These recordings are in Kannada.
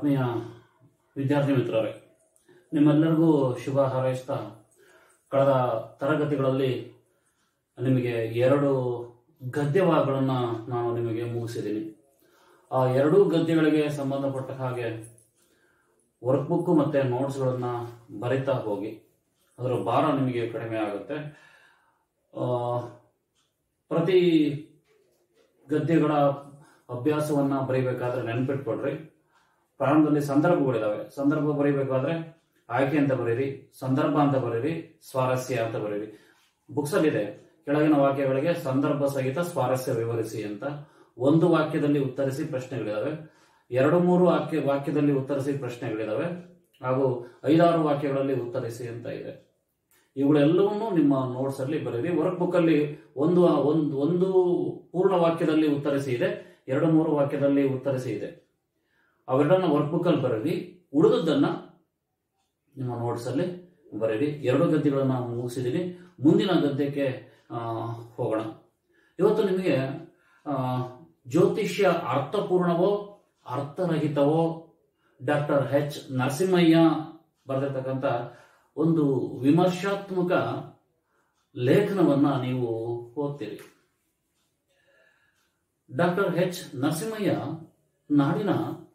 ಆತ್ಮೀಯ ವಿದ್ಯಾರ್ಥಿ ಮಿತ್ರರೇ ನಿಮ್ಮೆಲ್ಲರಿಗೂ ಶುಭ ಹಾರೈಸ್ತಾ ಕಳೆದ ತರಗತಿಗಳಲ್ಲಿ ನಿಮಗೆ ಎರಡು ಗದ್ಯವಾಗಳನ್ನು ನಾನು ನಿಮಗೆ ಮುಗಿಸಿದ್ದೀನಿ ಆ ಎರಡೂ ಗದ್ಯಗಳಿಗೆ ಸಂಬಂಧಪಟ್ಟ ಹಾಗೆ ವರ್ಕ್ಬುಕ್ ಮತ್ತು ನೋಟ್ಸ್ಗಳನ್ನು ಬರಿತಾ ಹೋಗಿ ಅದರ ಭಾರ ನಿಮಗೆ ಕಡಿಮೆ ಆಗುತ್ತೆ ಆ, ಪ್ರತಿ ಗದ್ಯಗಳ ಅಭ್ಯಾಸವನ್ನ ಬರೀಬೇಕಾದ್ರೆ ನೆನ್ಪಿಟ್ಕೊಳ್ರಿ ಪ್ರಾರಂಭದಲ್ಲಿ ಸಂದರ್ಭಗಳಿದಾವೆ ಸಂದರ್ಭ ಬರೀಬೇಕಾದ್ರೆ ಆಯ್ಕೆ ಅಂತ ಬರೀರಿ ಸಂದರ್ಭ ಅಂತ ಬರೀರಿ ಸ್ವಾರಸ್ಯ ಅಂತ ಬರೀರಿ ಬುಕ್ಸ್ ಅಲ್ಲಿದೆ ಕೆಳಗಿನ ವಾಕ್ಯಗಳಿಗೆ ಸಂದರ್ಭ ಸಹಿತ ಸ್ವಾರಸ್ಯ ವಿವರಿಸಿ ಅಂತ ಒಂದು ವಾಕ್ಯದಲ್ಲಿ ಉತ್ತರಿಸಿ ಪ್ರಶ್ನೆಗಳಿದಾವೆ ಎರಡು ಮೂರು ವಾಕ್ಯ ವಾಕ್ಯದಲ್ಲಿ ಉತ್ತರಿಸಿ ಪ್ರಶ್ನೆಗಳಿದಾವೆ ಹಾಗೂ ಐದಾರು ವಾಕ್ಯಗಳಲ್ಲಿ ಉತ್ತರಿಸಿ ಅಂತ ಇದೆ ಇವುಗಳೆಲ್ಲವನ್ನೂ ನಿಮ್ಮ ನೋಟ್ಸ್ ಅಲ್ಲಿ ಬರೀರಿ ವರ್ಕ್ ಬುಕ್ ಅಲ್ಲಿ ಒಂದು ಒಂದು ಒಂದು ಪೂರ್ಣ ವಾಕ್ಯದಲ್ಲಿ ಉತ್ತರಿಸಿ ಇದೆ ಎರಡು ಮೂರು ವಾಕ್ಯದಲ್ಲಿ ಉತ್ತರಿಸಿ ಇದೆ ಅವೆರಡನ್ನ ವರ್ಕ್ ಬುಕ್ ಅಲ್ಲಿ ಬರೀರಿ ಉಳಿದದ್ದನ್ನ ನಿಮ್ಮ ನೋಟ್ಸ್ ಅಲ್ಲಿ ಬರೀರಿ ಎರಡು ಗದ್ಯಗಳನ್ನ ಮುಗಿಸಿದ್ದೀನಿ ಮುಂದಿನ ಗದ್ಯಕ್ಕೆ ಆ, ಹೋಗೋಣ ಇವತ್ತು ನಿಮಗೆ ಆ, ಜ್ಯೋತಿಷ್ಯ ಅರ್ಥಪೂರ್ಣವೋ ಅರ್ಥರಹಿತವೋ ಡಾಕ್ಟರ್ ಎಚ್ ನರಸಿಂಹಯ್ಯ ಬರೆದಿರ್ತಕ್ಕಂಥ ಒಂದು ವಿಮರ್ಶಾತ್ಮಕ ಲೇಖನವನ್ನ ನೀವು ಓದ್ತೀರಿ ಡಾಕ್ಟರ್ ಎಚ್ ನರಸಿಂಹಯ್ಯ ನಾಡಿನ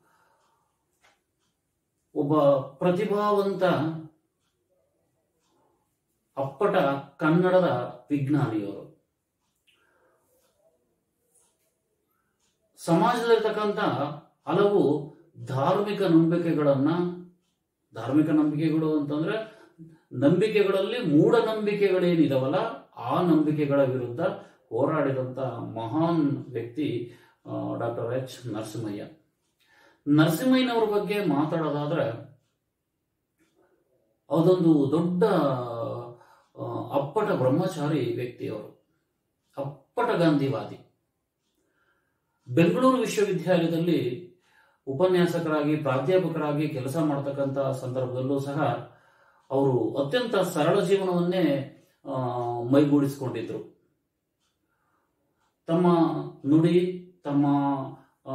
ಒಬ್ಬ ಪ್ರತಿಭಾವಂತ ಅಪ್ಪಟ ಕನ್ನಡದ ವಿಜ್ಞಾನಿಯವರು ಸಮಾಜದಲ್ಲಿರ್ತಕ್ಕಂಥ ಹಲವು ಧಾರ್ಮಿಕ ನಂಬಿಕೆಗಳನ್ನ ಧಾರ್ಮಿಕ ನಂಬಿಕೆಗಳು ಅಂತಂದ್ರೆ ನಂಬಿಕೆಗಳಲ್ಲಿ ಮೂಢನಂಬಿಕೆಗಳೇನಿದಾವಲ್ಲ ಆ ನಂಬಿಕೆಗಳ ವಿರುದ್ಧ ಹೋರಾಡಿದಂತ ಮಹಾನ್ ವ್ಯಕ್ತಿ ಡಾಕ್ಟರ್ ಎಚ್ ನರಸಿಂಹಯ್ಯ ನರಸಿಂಹಯ್ಯನವ್ರ ಬಗ್ಗೆ ಮಾತಾಡೋದಾದ್ರೆ ಅದೊಂದು ದೊಡ್ಡ ಆ, ಅಪ್ಪಟ ಬ್ರಹ್ಮಚಾರಿ ವ್ಯಕ್ತಿಯವರು ಅಪ್ಪಟ ಗಾಂಧಿವಾದಿ ಬೆಂಗಳೂರು ವಿಶ್ವವಿದ್ಯಾಲಯದಲ್ಲಿ ಉಪನ್ಯಾಸಕರಾಗಿ ಪ್ರಾಧ್ಯಾಪಕರಾಗಿ ಕೆಲಸ ಮಾಡತಕ್ಕಂತ ಸಂದರ್ಭದಲ್ಲೂ ಸಹ ಅವರು ಅತ್ಯಂತ ಸರಳ ಜೀವನವನ್ನೇ ಆ, ಮೈಗೂಡಿಸಿಕೊಂಡಿದ್ರು ತಮ್ಮ ನುಡಿ ತಮ್ಮ ಆ,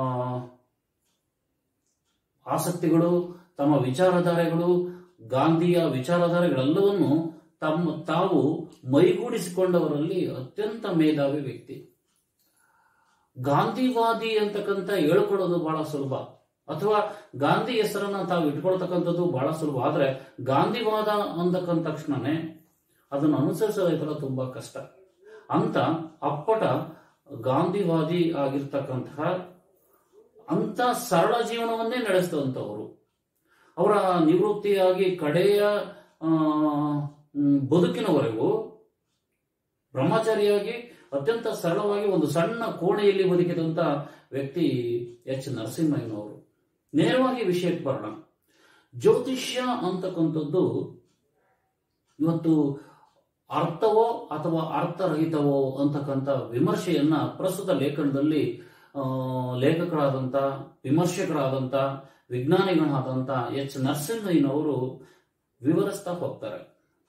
ಆಸಕ್ತಿಗಳು ತಮ್ಮ ವಿಚಾರಧಾರೆಗಳು ಗಾಂಧಿಯ ವಿಚಾರಧಾರೆಗಳೆಲ್ಲವನ್ನು ತಮ್ಮ ತಾವು ಮೈಗೂಡಿಸಿಕೊಂಡವರಲ್ಲಿ ಅತ್ಯಂತ ಮೇಧಾವಿ ವ್ಯಕ್ತಿ ಗಾಂಧಿವಾದಿ ಅಂತಕ್ಕಂಥ ಹೇಳ್ಕೊಳ್ಳೋದು ಬಹಳ ಸುಲಭ ಅಥವಾ ಗಾಂಧಿ ಹೆಸರನ್ನ ತಾವು ಇಟ್ಕೊಳ್ತಕ್ಕಂಥದ್ದು ಬಹಳ ಸುಲಭ ಆದ್ರೆ ಗಾಂಧಿವಾದ ಅಂದಕ್ಕಂತ ತಕ್ಷಣನೇ ಅದನ್ನು ಅನುಸರಿಸೋದೈತಲ್ಲ ತುಂಬಾ ಕಷ್ಟ ಅಂತ ಅಪ್ಪಟ ಗಾಂಧಿವಾದಿ ಆಗಿರ್ತಕ್ಕಂತಹ ಅಂತ ಸರಳ ಜೀವನವನ್ನೇ ನಡೆಸಿದಂಥವರು ಅವರ ನಿವೃತ್ತಿಯಾಗಿ ಕಡೆಯ ಆ, ಮ್, ಬದುಕಿನವರೆಗೂ ಬ್ರಹ್ಮಚಾರಿಯಾಗಿ ಅತ್ಯಂತ ಸರಳವಾಗಿ ಒಂದು ಸಣ್ಣ ಕೋಣೆಯಲ್ಲಿ ಬದುಕಿದಂತ ವ್ಯಕ್ತಿ ಎಚ್ ನರಸಿಂಹಯ್ಯನವರು ನೇರವಾಗಿ ವಿಷಯಕ್ಕೆ ಬರೋಣ ಜ್ಯೋತಿಷ್ಯ ಅಂತಕ್ಕಂಥದ್ದು ಇವತ್ತು ಅರ್ಥವೋ ಅಥವಾ ಅರ್ಥರಹಿತವೋ ಅಂತಕ್ಕಂಥ ವಿಮರ್ಶೆಯನ್ನ ಪ್ರಸ್ತುತ ಲೇಖನದಲ್ಲಿ ಆ, ಲೇಖಕರಾದಂಥ ವಿಮರ್ಶಕರಾದಂಥ ವಿಜ್ಞಾನಿಗಳಾದಂಥ ಎಚ್ ನರಸಿಂಹಯ್ಯನವರು ವಿವರಿಸ್ತಾ ಹೋಗ್ತಾರೆ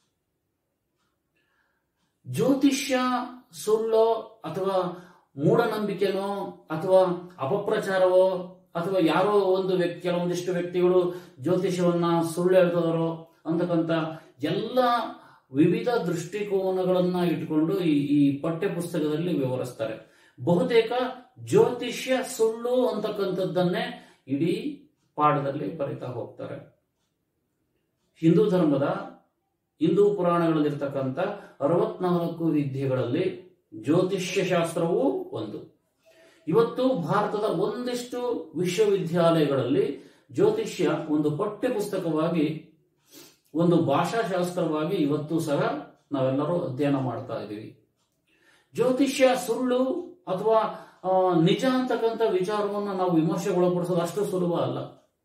ಜ್ಯೋತಿಷ್ಯ ಸುಳ್ಳೋ ಅಥವಾ ಮೂಢನಂಬಿಕೆನೋ ಅಥವಾ ಅಪಪ್ರಚಾರವೋ ಅಥವಾ ಯಾರೋ ಒಂದು ವ್ಯಕ್ತಿ ಕೆಲವೊಂದಿಷ್ಟು ವ್ಯಕ್ತಿಗಳು ಜ್ಯೋತಿಷ್ಯವನ್ನ ಸುಳ್ಳು ಹೇಳ್ತದರೋ ಅಂತಕ್ಕಂಥ ಎಲ್ಲ ವಿವಿಧ ದೃಷ್ಟಿಕೋನಗಳನ್ನ ಇಟ್ಕೊಂಡು ಈ ಈ ಪಠ್ಯ ಪುಸ್ತಕದಲ್ಲಿ ವಿವರಿಸ್ತಾರೆ ಬಹುತೇಕ ಜ್ಯೋತಿಷ್ಯ ಸುಳ್ಳು ಅಂತಕ್ಕಂಥದ್ದನ್ನೇ ಇಡೀ ಪಾಠದಲ್ಲಿ ಬರಿತಾ ಹೋಗ್ತಾರೆ ಹಿಂದೂ ಧರ್ಮದ ಹಿಂದೂ ಪುರಾಣಗಳಲ್ಲಿರ್ತಕ್ಕಂಥ ಅರವತ್ನಾಲ್ಕು ವಿದ್ಯೆಗಳಲ್ಲಿ ಜ್ಯೋತಿಷ್ಯ ಶಾಸ್ತ್ರವೂ ಒಂದು ಇವತ್ತು ಭಾರತದ ಒಂದಿಷ್ಟು ವಿಶ್ವವಿದ್ಯಾಲಯಗಳಲ್ಲಿ ಜ್ಯೋತಿಷ್ಯ ಒಂದು ಪಠ್ಯ ಪುಸ್ತಕವಾಗಿ ಒಂದು ಭಾಷಾಶಾಸ್ತ್ರವಾಗಿ ಇವತ್ತು ಸಹ ನಾವೆಲ್ಲರೂ ಅಧ್ಯಯನ ಮಾಡ್ತಾ ಇದ್ದೀವಿ ಜ್ಯೋತಿಷ್ಯ ಸುಳ್ಳು ಅಥವಾ ಆ, ನಿಜ ಅಂತಕ್ಕಂಥ ವಿಚಾರವನ್ನು ನಾವು ವಿಮರ್ಶೆಗೊಳಪಡಿಸೋದು ಅಷ್ಟು ಸುಲಭ ಅಲ್ಲ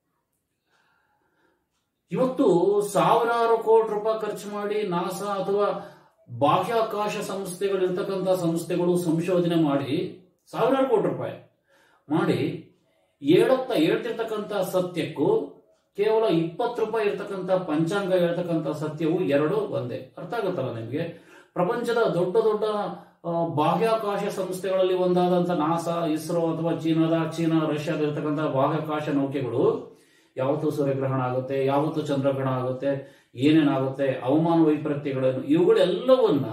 ಇವತ್ತು ಸಾವಿರಾರು ಕೋಟಿ ರೂಪಾಯಿ ಖರ್ಚು ಮಾಡಿ ನಾಸಾ ಅಥವಾ ಬಾಹ್ಯಾಕಾಶ ಸಂಸ್ಥೆಗಳಿರ್ತಕ್ಕಂಥ ಸಂಸ್ಥೆಗಳು ಸಂಶೋಧನೆ ಮಾಡಿ ಸಾವಿರಾರು ಕೋಟಿ ರೂಪಾಯಿ ಮಾಡಿ ಹೇಳುತ್ತಾ ಹೇಳ್ತಿರ್ತಕ್ಕಂಥ ಸತ್ಯಕ್ಕೂ ಕೇವಲ ಇಪ್ಪತ್ತು ರೂಪಾಯಿ ಇರ್ತಕ್ಕಂಥ ಪಂಚಾಂಗ ಹೇಳ್ತಕ್ಕಂಥ ಸತ್ಯವು ಎರಡು ಒಂದೇ ಅರ್ಥ ಆಗುತ್ತಲ್ಲ ನಿಮಗೆ ಪ್ರಪಂಚದ ದೊಡ್ಡ ದೊಡ್ಡ ಆ, ಬಾಹ್ಯಾಕಾಶ ಸಂಸ್ಥೆಗಳಲ್ಲಿ ಒಂದಾದಂಥ ನಾಸಾ ಇಸ್ರೋ ಅಥವಾ ಚೀನಾದ ಚೀನಾ ರಷ್ಯಾದ ಇರ್ತಕ್ಕಂಥ ಬಾಹ್ಯಾಕಾಶ ನೌಕೆಗಳು ಯಾವತ್ತು ಸೂರ್ಯಗ್ರಹಣ ಆಗುತ್ತೆ ಯಾವತ್ತು ಚಂದ್ರಗ್ರಹಣ ಆಗುತ್ತೆ ಏನೇನಾಗುತ್ತೆ ಅವಮಾನ ವೈಪರೀತ್ಯಗಳೇನು ಇವುಗಳೆಲ್ಲವನ್ನ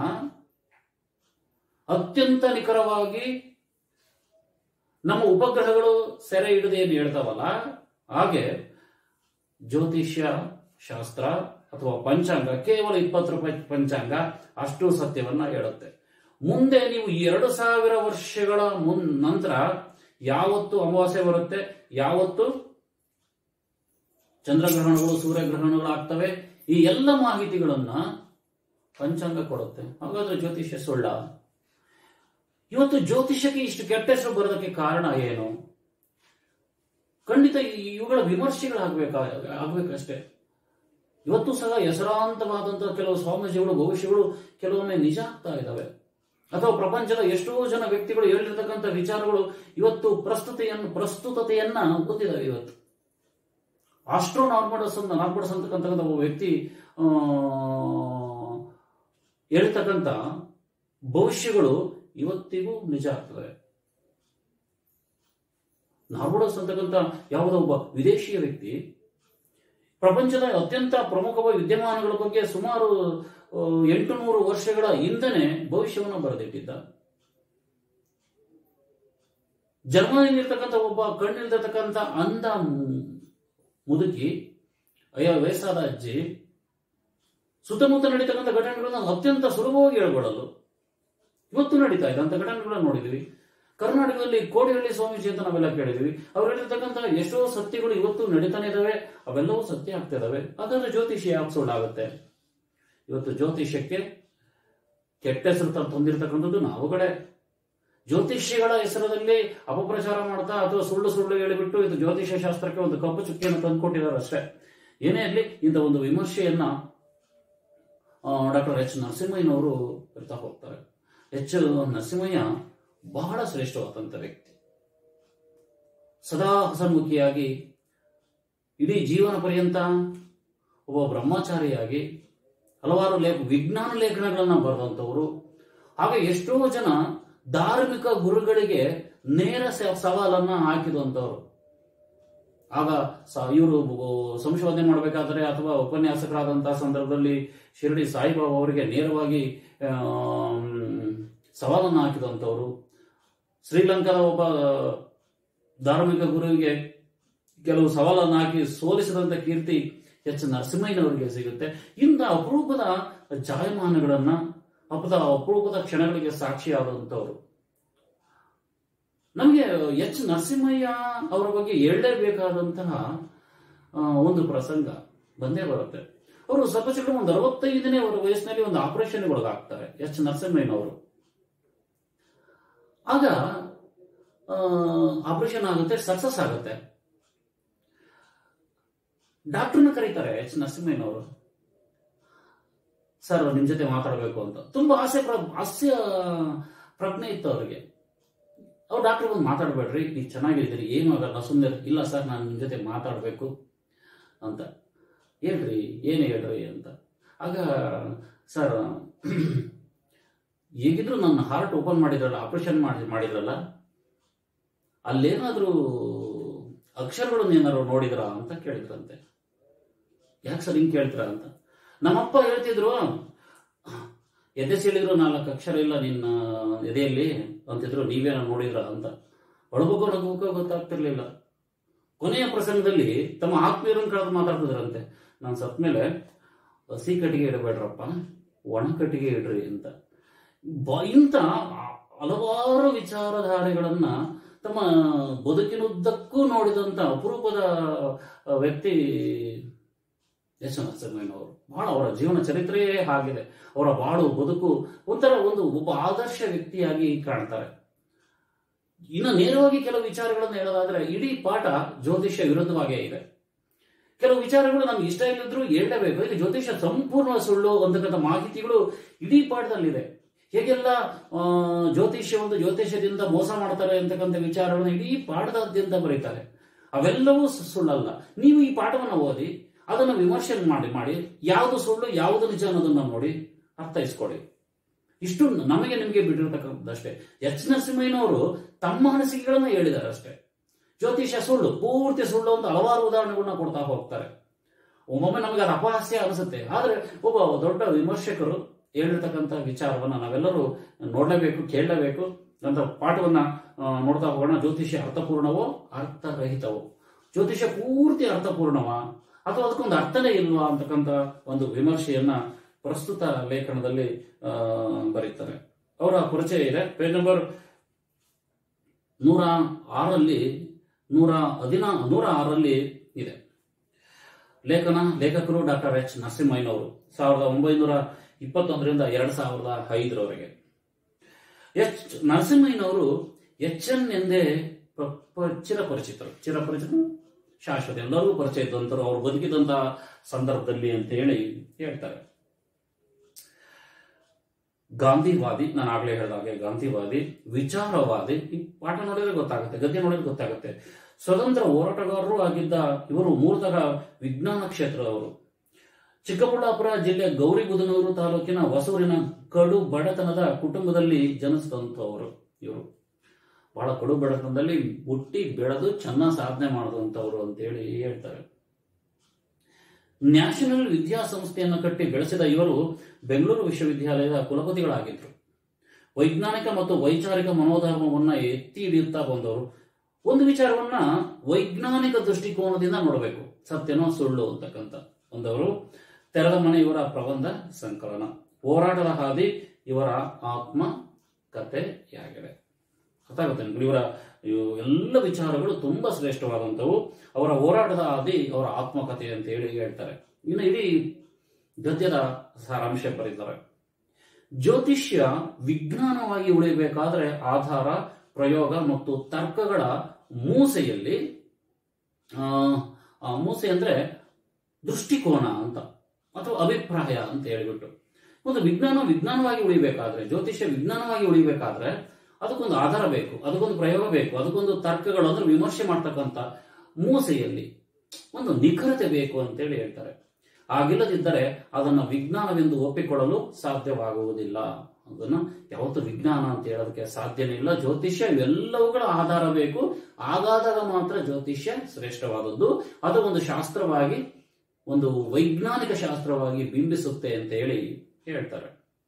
ಅತ್ಯಂತ ನಿಖರವಾಗಿ ನಮ್ಮ ಉಪಗ್ರಹಗಳು ಸೆರೆ ಹಿಡಿದು ಏನು ಹೇಳ್ತಾವಲ್ಲ ಹಾಗೆ ಜ್ಯೋತಿಷ್ಯ ಶಾಸ್ತ್ರ ಅಥವಾ ಪಂಚಾಂಗ ಕೇವಲ ಇಪ್ಪತ್ತು ರೂಪಾಯಿ ಪಂಚಾಂಗ ಅಷ್ಟು ಸತ್ಯವನ್ನ ಹೇಳುತ್ತೆ ಮುಂದೆ ನೀವು ಎರಡು ಸಾವಿರ ವರ್ಷಗಳ ಮುನ್ ನಂತರ ಯಾವತ್ತು ಅಮಾವಾಸ್ಯೆ ಬರುತ್ತೆ ಯಾವತ್ತು ಚಂದ್ರಗ್ರಹಣಗಳು ಸೂರ್ಯಗ್ರಹಣಗಳು ಆಗ್ತವೆ ಈ ಎಲ್ಲ ಮಾಹಿತಿಗಳನ್ನ ಪಂಚಾಂಗ ಕೊಡುತ್ತೆ ಹಾಗಾದ್ರೆ ಜ್ಯೋತಿಷ್ಯ ಸುಳ್ಳ ಇವತ್ತು ಜ್ಯೋತಿಷ್ಯಕ್ಕೆ ಇಷ್ಟು ಕೆಟ್ಟ ಹೆಸರು ಬರೋದಕ್ಕೆ ಕಾರಣ ಏನು ಖಂಡಿತ ಈ- ಇವುಗಳ ವಿಮರ್ಶೆಗಳಾಗಬೇಕಾ ಆಗ್ಬೇಕಷ್ಟೇ ಇವತ್ತು ಸಹ ಹೆಸರಾಂತವಾದಂತಹ ಕೆಲವು ಸ್ವಾಮೀಜಿಗಳು ಭವಿಷ್ಯಗಳು ಕೆಲವೊಮ್ಮೆ ನಿಜ ಆಗ್ತಾ ಇದ್ದಾವೆ ಅಥವಾ ಪ್ರಪಂಚದ ಎಷ್ಟೋ ಜನ ವ್ಯಕ್ತಿಗಳು ಹೇಳಿರ್ತಕ್ಕಂಥ ವಿಚಾರಗಳು ಇವತ್ತು ಪ್ರಸ್ತುತೆಯನ್ನು ಪ್ರಸ್ತುತತೆಯನ್ನ ಹೊಂದಿದ್ದಾವೆ ಇವತ್ತು ಆಸ್ಟ್ರೋ ನಾರ್ಮಡಸ್ ಅಂತ ನಾರ್ಮಡಸ್ ಅಂತಕ್ಕಂಥ ಒಬ್ಬ ವ್ಯಕ್ತಿ ಆ, ಹೇಳ್ತಕ್ಕಂಥ ಭವಿಷ್ಯಗಳು ಇವತ್ತಿಗೂ ನಿಜ ಆಗ್ತವೆ ನಾರ್ಮಡಸ್ ಅಂತಕ್ಕಂಥ ಯಾವುದೋ ಒಬ್ಬ ವಿದೇಶಿಯ ವ್ಯಕ್ತಿ ಪ್ರಪಂಚದ ಅತ್ಯಂತ ಪ್ರಮುಖವಾದ ವಿದ್ಯಮಾನಗಳ ಬಗ್ಗೆ ಸುಮಾರು ಎಂಟು ನೂರು ವರ್ಷಗಳ ಹಿಂದನೆ ಭವಿಷ್ಯವನ್ನು ಬರೆದಿಟ್ಟಿದ್ದ ಜರ್ಮನಿಲಿರ್ತಕ್ಕಂಥ ಒಬ್ಬ ಕಣ್ಣಿಲ್ದಿರ್ತಕ್ಕಂಥ ಅಂಧ ಮು- ಮುದುಕಿ ಅಯ್ಯ ವಯಸ್ಸಾದ ಅಜ್ಜಿ ಸುತ್ತಮುತ್ತ ನಡೀತಕ್ಕಂಥ ಘಟನೆಗಳನ್ನ ಅತ್ಯಂತ ಸುಲಭವಾಗಿ ಹೇಳ್ಕೊಡಲು ಇವತ್ತು ನಡೀತಾ ಇದೆ ಅಂತ ಘಟನೆಗಳನ್ನ ನೋಡಿದ್ವಿ ಕರ್ನಾಟಕದಲ್ಲಿ ಕೋಡಿಹಳ್ಳಿ ಸ್ವಾಮೀಜಿ ಅಂತ ನಾವೆಲ್ಲ ಕೇಳಿದ್ವಿ ಅವ್ರು ಹೇಳಿರ್ತಕ್ಕಂಥ ಎಷ್ಟೋ ಸತ್ಯಗಳು ಇವತ್ತು ನಡೀತಾನೆ ಇದಾವೆ ಅವೆಲ್ಲವೂ ಸತ್ಯ ಆಗ್ತಾ ಇದಾವೆ ಹಾಗಾದ್ರೆ ಜ್ಯೋತಿಷ್ಯ ಯಾಕೆ ಸುಳ್ಳಾಗುತ್ತೆ ಇವತ್ತು ಜ್ಯೋತಿಷ್ಯಕ್ಕೆ ಕೆಟ್ಟ ಹೆಸರು ತ- ತಂದಿರತಕ್ಕಂಥದ್ದು ನಾವುಗಳೇ ಜ್ಯೋತಿಷ್ಯಗಳ ಹೆಸರಲ್ಲಿ ಅಪಪ್ರಚಾರ ಮಾಡ್ತಾ ಅಥವಾ ಸುಳ್ಳು ಸುಳ್ಳು ಹೇಳಿಬಿಟ್ಟು ಇದು ಜ್ಯೋತಿಷ್ಯ ಶಾಸ್ತ್ರಕ್ಕೆ ಒಂದು ಕಪ್ಪು ಚುಕ್ಕಿಯನ್ನು ತಂದುಕೊಟ್ಟಿದ್ದಾರೆ ಅಷ್ಟೇ ಏನೇ ಇರಲಿ ಇಂಥ ಒಂದು ವಿಮರ್ಶೆಯನ್ನ ಡಾಕ್ಟರ್ ಎಚ್ ನರಸಿಂಹಯ್ಯನವರು ಬರ್ತಾ ಹೋಗ್ತಾರೆ ಎಚ್ ನರಸಿಂಹಯ್ಯ ಬಹಳ ಶ್ರೇಷ್ಠವಾದಂಥ ವ್ಯಕ್ತಿ ಸದಾ ಹಸನ್ಮುಖಿಯಾಗಿ ಇಡೀ ಜೀವನ ಪರ್ಯಂತ ಒಬ್ಬ ಬ್ರಹ್ಮಚಾರಿಯಾಗಿ ಹಲವಾರು ಲೇಖ ವಿಜ್ಞಾನ ಲೇಖನಗಳನ್ನ ಬರೆದಂಥವರು ಹಾಗೆ ಎಷ್ಟೋ ಜನ ಧಾರ್ಮಿಕ ಗುರುಗಳಿಗೆ ನೇರ ಸ- ಸವಾಲನ್ನ ಹಾಕಿದಂಥವ್ರು ಆಗ ಇವರು ಸಂಶೋಧನೆ ಮಾಡಬೇಕಾದ್ರೆ ಅಥವಾ ಉಪನ್ಯಾಸಕರಾದಂತಹ ಸಂದರ್ಭದಲ್ಲಿ ಶಿರಡಿ ಸಾಯಿಬಾಬಾ ಅವರಿಗೆ ನೇರವಾಗಿ ಆಮ್, ಸವಾಲನ್ನು ಹಾಕಿದಂಥವ್ರು ಶ್ರೀಲಂಕಾದ ಒಬ್ಬ ಧಾರ್ಮಿಕ ಗುರುವಿಗೆ ಕೆಲವು ಸವಾಲನ್ನು ಹಾಕಿ ಸೋಲಿಸಿದಂತ ಕೀರ್ತಿ ಎಚ್ ನರಸಿಂಹಯ್ಯನವರಿಗೆ ಸಿಗುತ್ತೆ ಇಂಥ ಅಪರೂಪದ ಜಾಯಮಾನಗಳನ್ನ ಅಪದ ಅಪರೂಪದ ಕ್ಷಣಗಳಿಗೆ ಸಾಕ್ಷಿಯಾದಂಥವ್ರು ನಮಗೆ ಎಚ್ ನರಸಿಂಹಯ್ಯ ಅವರ ಬಗ್ಗೆ ಹೇಳಲೇಬೇಕಾದಂತಹ ಆ, ಒಂದು ಪ್ರಸಂಗ ಬಂದೇ ಬರುತ್ತೆ ಅವರು ಸ್ವಲ್ಪ ಚಿಕ್ಕ ಒಂದು ಅರವತ್ತೈದನೇ ಅವರ ವಯಸ್ಸಿನಲ್ಲಿ ಒಂದು ಆಪರೇಷನ್ಗೆ ಒಳಗಾಗ್ತಾರೆ ಎಚ್ ನರಸಿಂಹಯ್ಯನವರು ಆಗ ಆಪರೇಷನ್ ಆಗುತ್ತೆ ಸಕ್ಸಸ್ ಆಗುತ್ತೆ ಡಾಕ್ಟರ್ನ ಕರೀತಾರೆ ಎಚ್ ನರಸಿಂಹಯ್ಯನವರು ಸರ್ ನಿಮ್ ಜೊತೆ ಮಾತಾಡಬೇಕು ಅಂತ ತುಂಬಾ ಆಸೆ ಪ್ರ ಹಾಸ್ಯ ಪ್ರಜ್ಞೆ ಇತ್ತು ಅವರಿಗೆ ಅವ್ರು ಡಾಕ್ಟರ್ ಬಂದು ಮಾತಾಡಬೇಡ್ರಿ ನೀವು ಚೆನ್ನಾಗಿದ್ದೀರಿ ಏನು ಆಗಲ್ಲ ಸುಮ್ಮನೆ ಇಲ್ಲ ಸರ್ ನಾನು ನಿಮ್ಮ ಜೊತೆ ಮಾತಾಡಬೇಕು ಅಂತ ಹೇಳ್ರಿ ಏನು ಹೇಳ್ರಿ ಅಂತ ಆಗ ಸರ್ ಹೇಗಿದ್ರು ನನ್ನ ಹಾರ್ಟ್ ಓಪನ್ ಮಾಡಿದ್ರಲ್ಲ ಆಪರೇಷನ್ ಮಾಡಿ ಮಾಡಿದ್ರಲ್ಲ ಅಲ್ಲೇನಾದ್ರೂ ಅಕ್ಷರಗಳನ್ನು ಏನಾದ್ರು ನೋಡಿದ್ರಾ ಅಂತ ಕೇಳಿದ್ರಂತೆ ಯಾಕೆ ಸರ್ ಹಿಂಗೆ ಕೇಳ್ತೀರಾ ಅಂತ ನಮ್ಮಪ್ಪ ಹೇಳ್ತಿದ್ರು ಎದೆ ಸೀಳಿದ್ರು ನಾಲ್ಕು ಅಕ್ಷರ ಇಲ್ಲ ನಿನ್ನ ಎದೆಯಲ್ಲಿ ಅಂತಿದ್ರು ನೀವೇನೋ ನೋಡಿದ್ರ ಅಂತ ಒಳಗೋಗೋ ನಗೋಗೋ ಗೊತ್ತಾಗ್ತಿರ್ಲಿಲ್ಲ ಕೊನೆಯ ಪ್ರಸಂಗದಲ್ಲಿ ತಮ್ಮ ಆತ್ಮೀಯರನ್ನು ಕಳೆದು ಮಾತಾಡ್ತಿದ್ರಂತೆ ನಾನು ಸತ್ ಮೇಲೆ ಹಸಿ ಕಟ್ಟಿಗೆ ಇಡಬೇಡ್ರಪ್ಪ ಒಣ ಕಟ್ಟಿಗೆ ಇಡ್ರಿ ಅಂತ ಬ- ಇಂಥ ಹಲವಾರು ವಿಚಾರಧಾರೆಗಳನ್ನ ತಮ್ಮ ಬದುಕಿನುದ್ದಕ್ಕೂ ನೋಡಿದಂತ ಅಪರೂಪದ ಆ, ವ್ಯಕ್ತಿ ಎಸ್ ನರಸಿಂಹಯ್ಯನವರು ಬಹಳ ಅವರ ಜೀವನ ಚರಿತ್ರೆಯೇ ಆಗಿದೆ ಅವರ ಬಾಳು ಬದುಕು ಒಂಥರ ಒಂದು ಒಬ್ಬ ಆದರ್ಶ ವ್ಯಕ್ತಿಯಾಗಿ ಕಾಣ್ತಾರೆ ಇನ್ನು ನೇರವಾಗಿ ಕೆಲವು ವಿಚಾರಗಳನ್ನು ಹೇಳೋದಾದ್ರೆ ಇಡೀ ಪಾಠ ಜ್ಯೋತಿಷ್ಯ ವಿರುದ್ಧವಾಗೇ ಇದೆ ಕೆಲವು ವಿಚಾರಗಳು ನಮ್ಗೆ ಇಷ್ಟ ಇಲ್ಲದ್ರು ಹೇಳಲೇಬೇಕು ಇಲ್ಲಿ ಜ್ಯೋತಿಷ್ಯ ಸಂಪೂರ್ಣ ಸುಳ್ಳು ಅಂತಕ್ಕಂಥ ಮಾಹಿತಿಗಳು ಇಡೀ ಪಾಠದಲ್ಲಿದೆ ಹೇಗೆಲ್ಲ ಆ, ಜ್ಯೋತಿಷ್ಯ ಒಂದು ಜ್ಯೋತಿಷ್ಯದಿಂದ ಮೋಸ ಮಾಡ್ತಾರೆ ಅಂತಕ್ಕಂಥ ವಿಚಾರಗಳನ್ನು ಇಡೀ ಪಾಠದಾದ್ಯಂತ ಬರೀತಾರೆ ಅವೆಲ್ಲವೂ ಸು- ಸುಳ್ಳಲ್ಲ ನೀವು ಈ ಪಾಠವನ್ನು ಓದಿ ಅದನ್ನು ವಿಮರ್ಶೆ ಮಾಡಿ ಮಾಡಿ ಯಾವುದು ಸುಳ್ಳು ಯಾವುದು ನಿಜ ಅನ್ನೋದನ್ನ ನೋಡಿ ಅರ್ಥೈಸ್ಕೊಳ್ಳಿ ಇಷ್ಟು ನಮಗೆ ನಿಮಗೆ ಬಿಟ್ಟಿರ್ತಕ್ಕಂಥದ್ದಷ್ಟೇ ಎಚ್ ನರಸಿಂಹಯ್ಯನವರು ತಮ್ಮ ಅನಿಸಿಕೆಗಳನ್ನ ಹೇಳಿದ್ದಾರೆ ಅಷ್ಟೇ ಜ್ಯೋತಿಷ್ಯ ಸುಳ್ಳು ಪೂರ್ತಿ ಸುಳ್ಳು ಅಂತ ಹಲವಾರು ಉದಾಹರಣೆಗಳನ್ನ ಕೊಡ್ತಾ ಹೋಗ್ತಾರೆ ಒಮ್ಮೊಮ್ಮೆ ನಮಗೆ ಅದು ಅಪಹಾಸ್ಯ ಅನಿಸುತ್ತೆ ಆದ್ರೆ ಒಬ್ಬ ದೊಡ್ಡ ವಿಮರ್ಶಕರು ಹೇಳಿರ್ತಕ್ಕಂಥ ವಿಚಾರವನ್ನ ನಾವೆಲ್ಲರೂ ನೋಡಲೇಬೇಕು ಕೇಳಲೇಬೇಕು ಅಂತ ಪಾಠವನ್ನ ಆ, ನೋಡ್ತಾ ಹೋಗೋಣ ಜ್ಯೋತಿಷ್ಯ ಅರ್ಥಪೂರ್ಣವೋ ಅರ್ಥರಹಿತವೋ ಜ್ಯೋತಿಷ್ಯ ಪೂರ್ತಿ ಅರ್ಥಪೂರ್ಣವಾ ಅಥವಾ ಅದಕ್ಕೊಂದು ಅರ್ಥನೇ ಇಲ್ವಾ ಅಂತಕ್ಕಂಥ ಒಂದು ವಿಮರ್ಶೆಯನ್ನ ಪ್ರಸ್ತುತ ಲೇಖನದಲ್ಲಿ ಆ, ಬರೀತಾರೆ ಅವರ ಪರಿಚಯ ಇದೆ ಪೇಜ್ ನಂಬರ್ ನೂರ ಆರಲ್ಲಿ ನೂರ ಹದಿನಾ ನೂರ ಆರಲ್ಲಿ ಇದೆ ಲೇಖನ ಲೇಖಕರು ಡಾಕ್ಟರ್ ಎಚ್ ನರಸಿಂಹಯ್ಯನವರು ಸಾವಿರದ ಒಂಬೈನೂರ ಇಪ್ಪತ್ತೊಂದರಿಂದ ಎರಡ್ ಸಾವಿರದ ಐದರವರೆಗೆ ಎಚ್ ನರಸಿಂಹಯ್ಯನವರು ಎಚ್ ಎನ್ ಎಂದೇ ಪ- ಪ- ಚಿರಪರಿಚಿತರು ಚಿರಪರಿಚಿತರು ಶಾಶ್ವತ ಎಲ್ಲರಿಗೂ ಪರಿಚಯ ಇದ್ದಂತರು ಅವರು ಬದುಕಿದಂತಹ ಸಂದರ್ಭದಲ್ಲಿ ಅಂತ ಹೇಳಿ ಹೇಳ್ತಾರೆ ಗಾಂಧಿವಾದಿ ನಾನು ಆಗ್ಲೇ ಹೇಳಿದ ಹಾಗೆ ಗಾಂಧಿವಾದಿ ವಿಚಾರವಾದಿ ಈ ಪಾಠ ನೋಡಿದ್ರೆ ಗೊತ್ತಾಗುತ್ತೆ ಗದ್ಯ ನೋಡಿದ್ರೆ ಗೊತ್ತಾಗುತ್ತೆ ಸ್ವತಂತ್ರ ಹೋರಾಟಗಾರರು ಆಗಿದ್ದ ಇವರು ಮೂಲತಃ ವಿಜ್ಞಾನ ಕ್ಷೇತ್ರದವರು ಚಿಕ್ಕಬಳ್ಳಾಪುರ ಜಿಲ್ಲೆ ಗೌರಿಬುದನೂರು ತಾಲೂಕಿನ ಹೊಸೂರಿನ ಕಡು ಬಡತನದ ಕುಟುಂಬದಲ್ಲಿ ಜನಿಸಿದಂಥವರು ಇವರು ಬಹಳ ಕಡು ಬಡತನದಲ್ಲಿ ಹುಟ್ಟಿ ಬೆಳೆದು ಚೆನ್ನಾಗಿ ಸಾಧನೆ ಮಾಡಿದಂಥವ್ರು ಅಂತೇಳಿ ಹೇಳ್ತಾರೆ ನ್ಯಾಷನಲ್ ವಿದ್ಯಾಸಂಸ್ಥೆಯನ್ನು ಕಟ್ಟಿ ಬೆಳೆಸಿದ ಇವರು ಬೆಂಗಳೂರು ವಿಶ್ವವಿದ್ಯಾಲಯದ ಕುಲಪತಿಗಳಾಗಿದ್ದರು ವೈಜ್ಞಾನಿಕ ಮತ್ತು ವೈಚಾರಿಕ ಮನೋಧರ್ಮವನ್ನ ಎತ್ತಿ ಹಿಡಿಯುತ್ತಾ ಬಂದವರು ಒಂದು ವಿಚಾರವನ್ನ ವೈಜ್ಞಾನಿಕ ದೃಷ್ಟಿಕೋನದಿಂದ ನೋಡಬೇಕು ಸತ್ಯನೋ ಸುಳ್ಳು ಅಂತಕ್ಕಂಥ ಒಂದವರು ತೆರೆದ ಮನೆ ಇವರ ಪ್ರಬಂಧ ಸಂಕಲನ ಹೋರಾಟದ ಹಾದಿ ಇವರ ಆತ್ಮ ಕಥೆಯಾಗಿದೆ ಗೊತ್ತಾಗುತ್ತೆ ನಿಮ್ಗೆ ಇವರ ಇವು ಎಲ್ಲ ವಿಚಾರಗಳು ತುಂಬಾ ಶ್ರೇಷ್ಠವಾದಂಥವು ಅವರ ಹೋರಾಟದ ಹಾದಿ ಅವರ ಆತ್ಮಕಥೆ ಅಂತ ಹೇಳಿ ಹೇಳ್ತಾರೆ ಇನ್ನು ಇಡೀ ಗದ್ಯದ ಸಾರಾಂಶ ಬರೀತಾರೆ ಜ್ಯೋತಿಷ್ಯ ವಿಜ್ಞಾನವಾಗಿ ಉಳಿಯಬೇಕಾದ್ರೆ ಆಧಾರ ಪ್ರಯೋಗ ಮತ್ತು ತರ್ಕಗಳ ಮೂಸೆಯಲ್ಲಿ ಆ, ಆ ಮೂಸೆ ಅಂದ್ರೆ ದೃಷ್ಟಿಕೋನ ಅಂತ ಅಥವಾ ಅಭಿಪ್ರಾಯ ಅಂತ ಹೇಳಿಬಿಟ್ಟು ಒಂದು ವಿಜ್ಞಾನ ವಿಜ್ಞಾನವಾಗಿ ಉಳಿಬೇಕಾದ್ರೆ ಜ್ಯೋತಿಷ್ಯ ವಿಜ್ಞಾನವಾಗಿ ಉಳಿಬೇಕಾದ್ರೆ ಅದಕ್ಕೊಂದು ಆಧಾರ ಬೇಕು ಅದಕ್ಕೊಂದು ಪ್ರಯೋಗ ಬೇಕು ಅದಕ್ಕೊಂದು ತರ್ಕಗಳು ಅಂದ್ರೆ ವಿಮರ್ಶೆ ಮಾಡ್ತಕ್ಕಂಥ ಮೂಸೆಯಲ್ಲಿ ಒಂದು ನಿಖರತೆ ಬೇಕು ಅಂತೇಳಿ ಹೇಳ್ತಾರೆ ಆಗಿಲ್ಲದಿದ್ದರೆ ಅದನ್ನ ವಿಜ್ಞಾನವೆಂದು ಒಪ್ಪಿಕೊಳ್ಳಲು ಸಾಧ್ಯವಾಗುವುದಿಲ್ಲ ಅದನ್ನ ಯಾವತ್ತು ವಿಜ್ಞಾನ ಅಂತ ಹೇಳೋದಕ್ಕೆ ಸಾಧ್ಯನೇ ಇಲ್ಲ ಜ್ಯೋತಿಷ್ಯ ಇವೆಲ್ಲವುಗಳ ಆಧಾರ ಬೇಕು ಹಾಗಾದಾಗ ಮಾತ್ರ ಜ್ಯೋತಿಷ್ಯ ಶ್ರೇಷ್ಠವಾದದ್ದು ಅದು ಒಂದು ಶಾಸ್ತ್ರವಾಗಿ ಒಂದು ವೈಜ್ಞಾನಿಕ ಶಾಸ್ತ್ರವಾಗಿ ಬಿಂಬಿಸುತ್ತೆ ಅಂತ ಹೇಳಿ ಹೇಳ್ತಾರೆ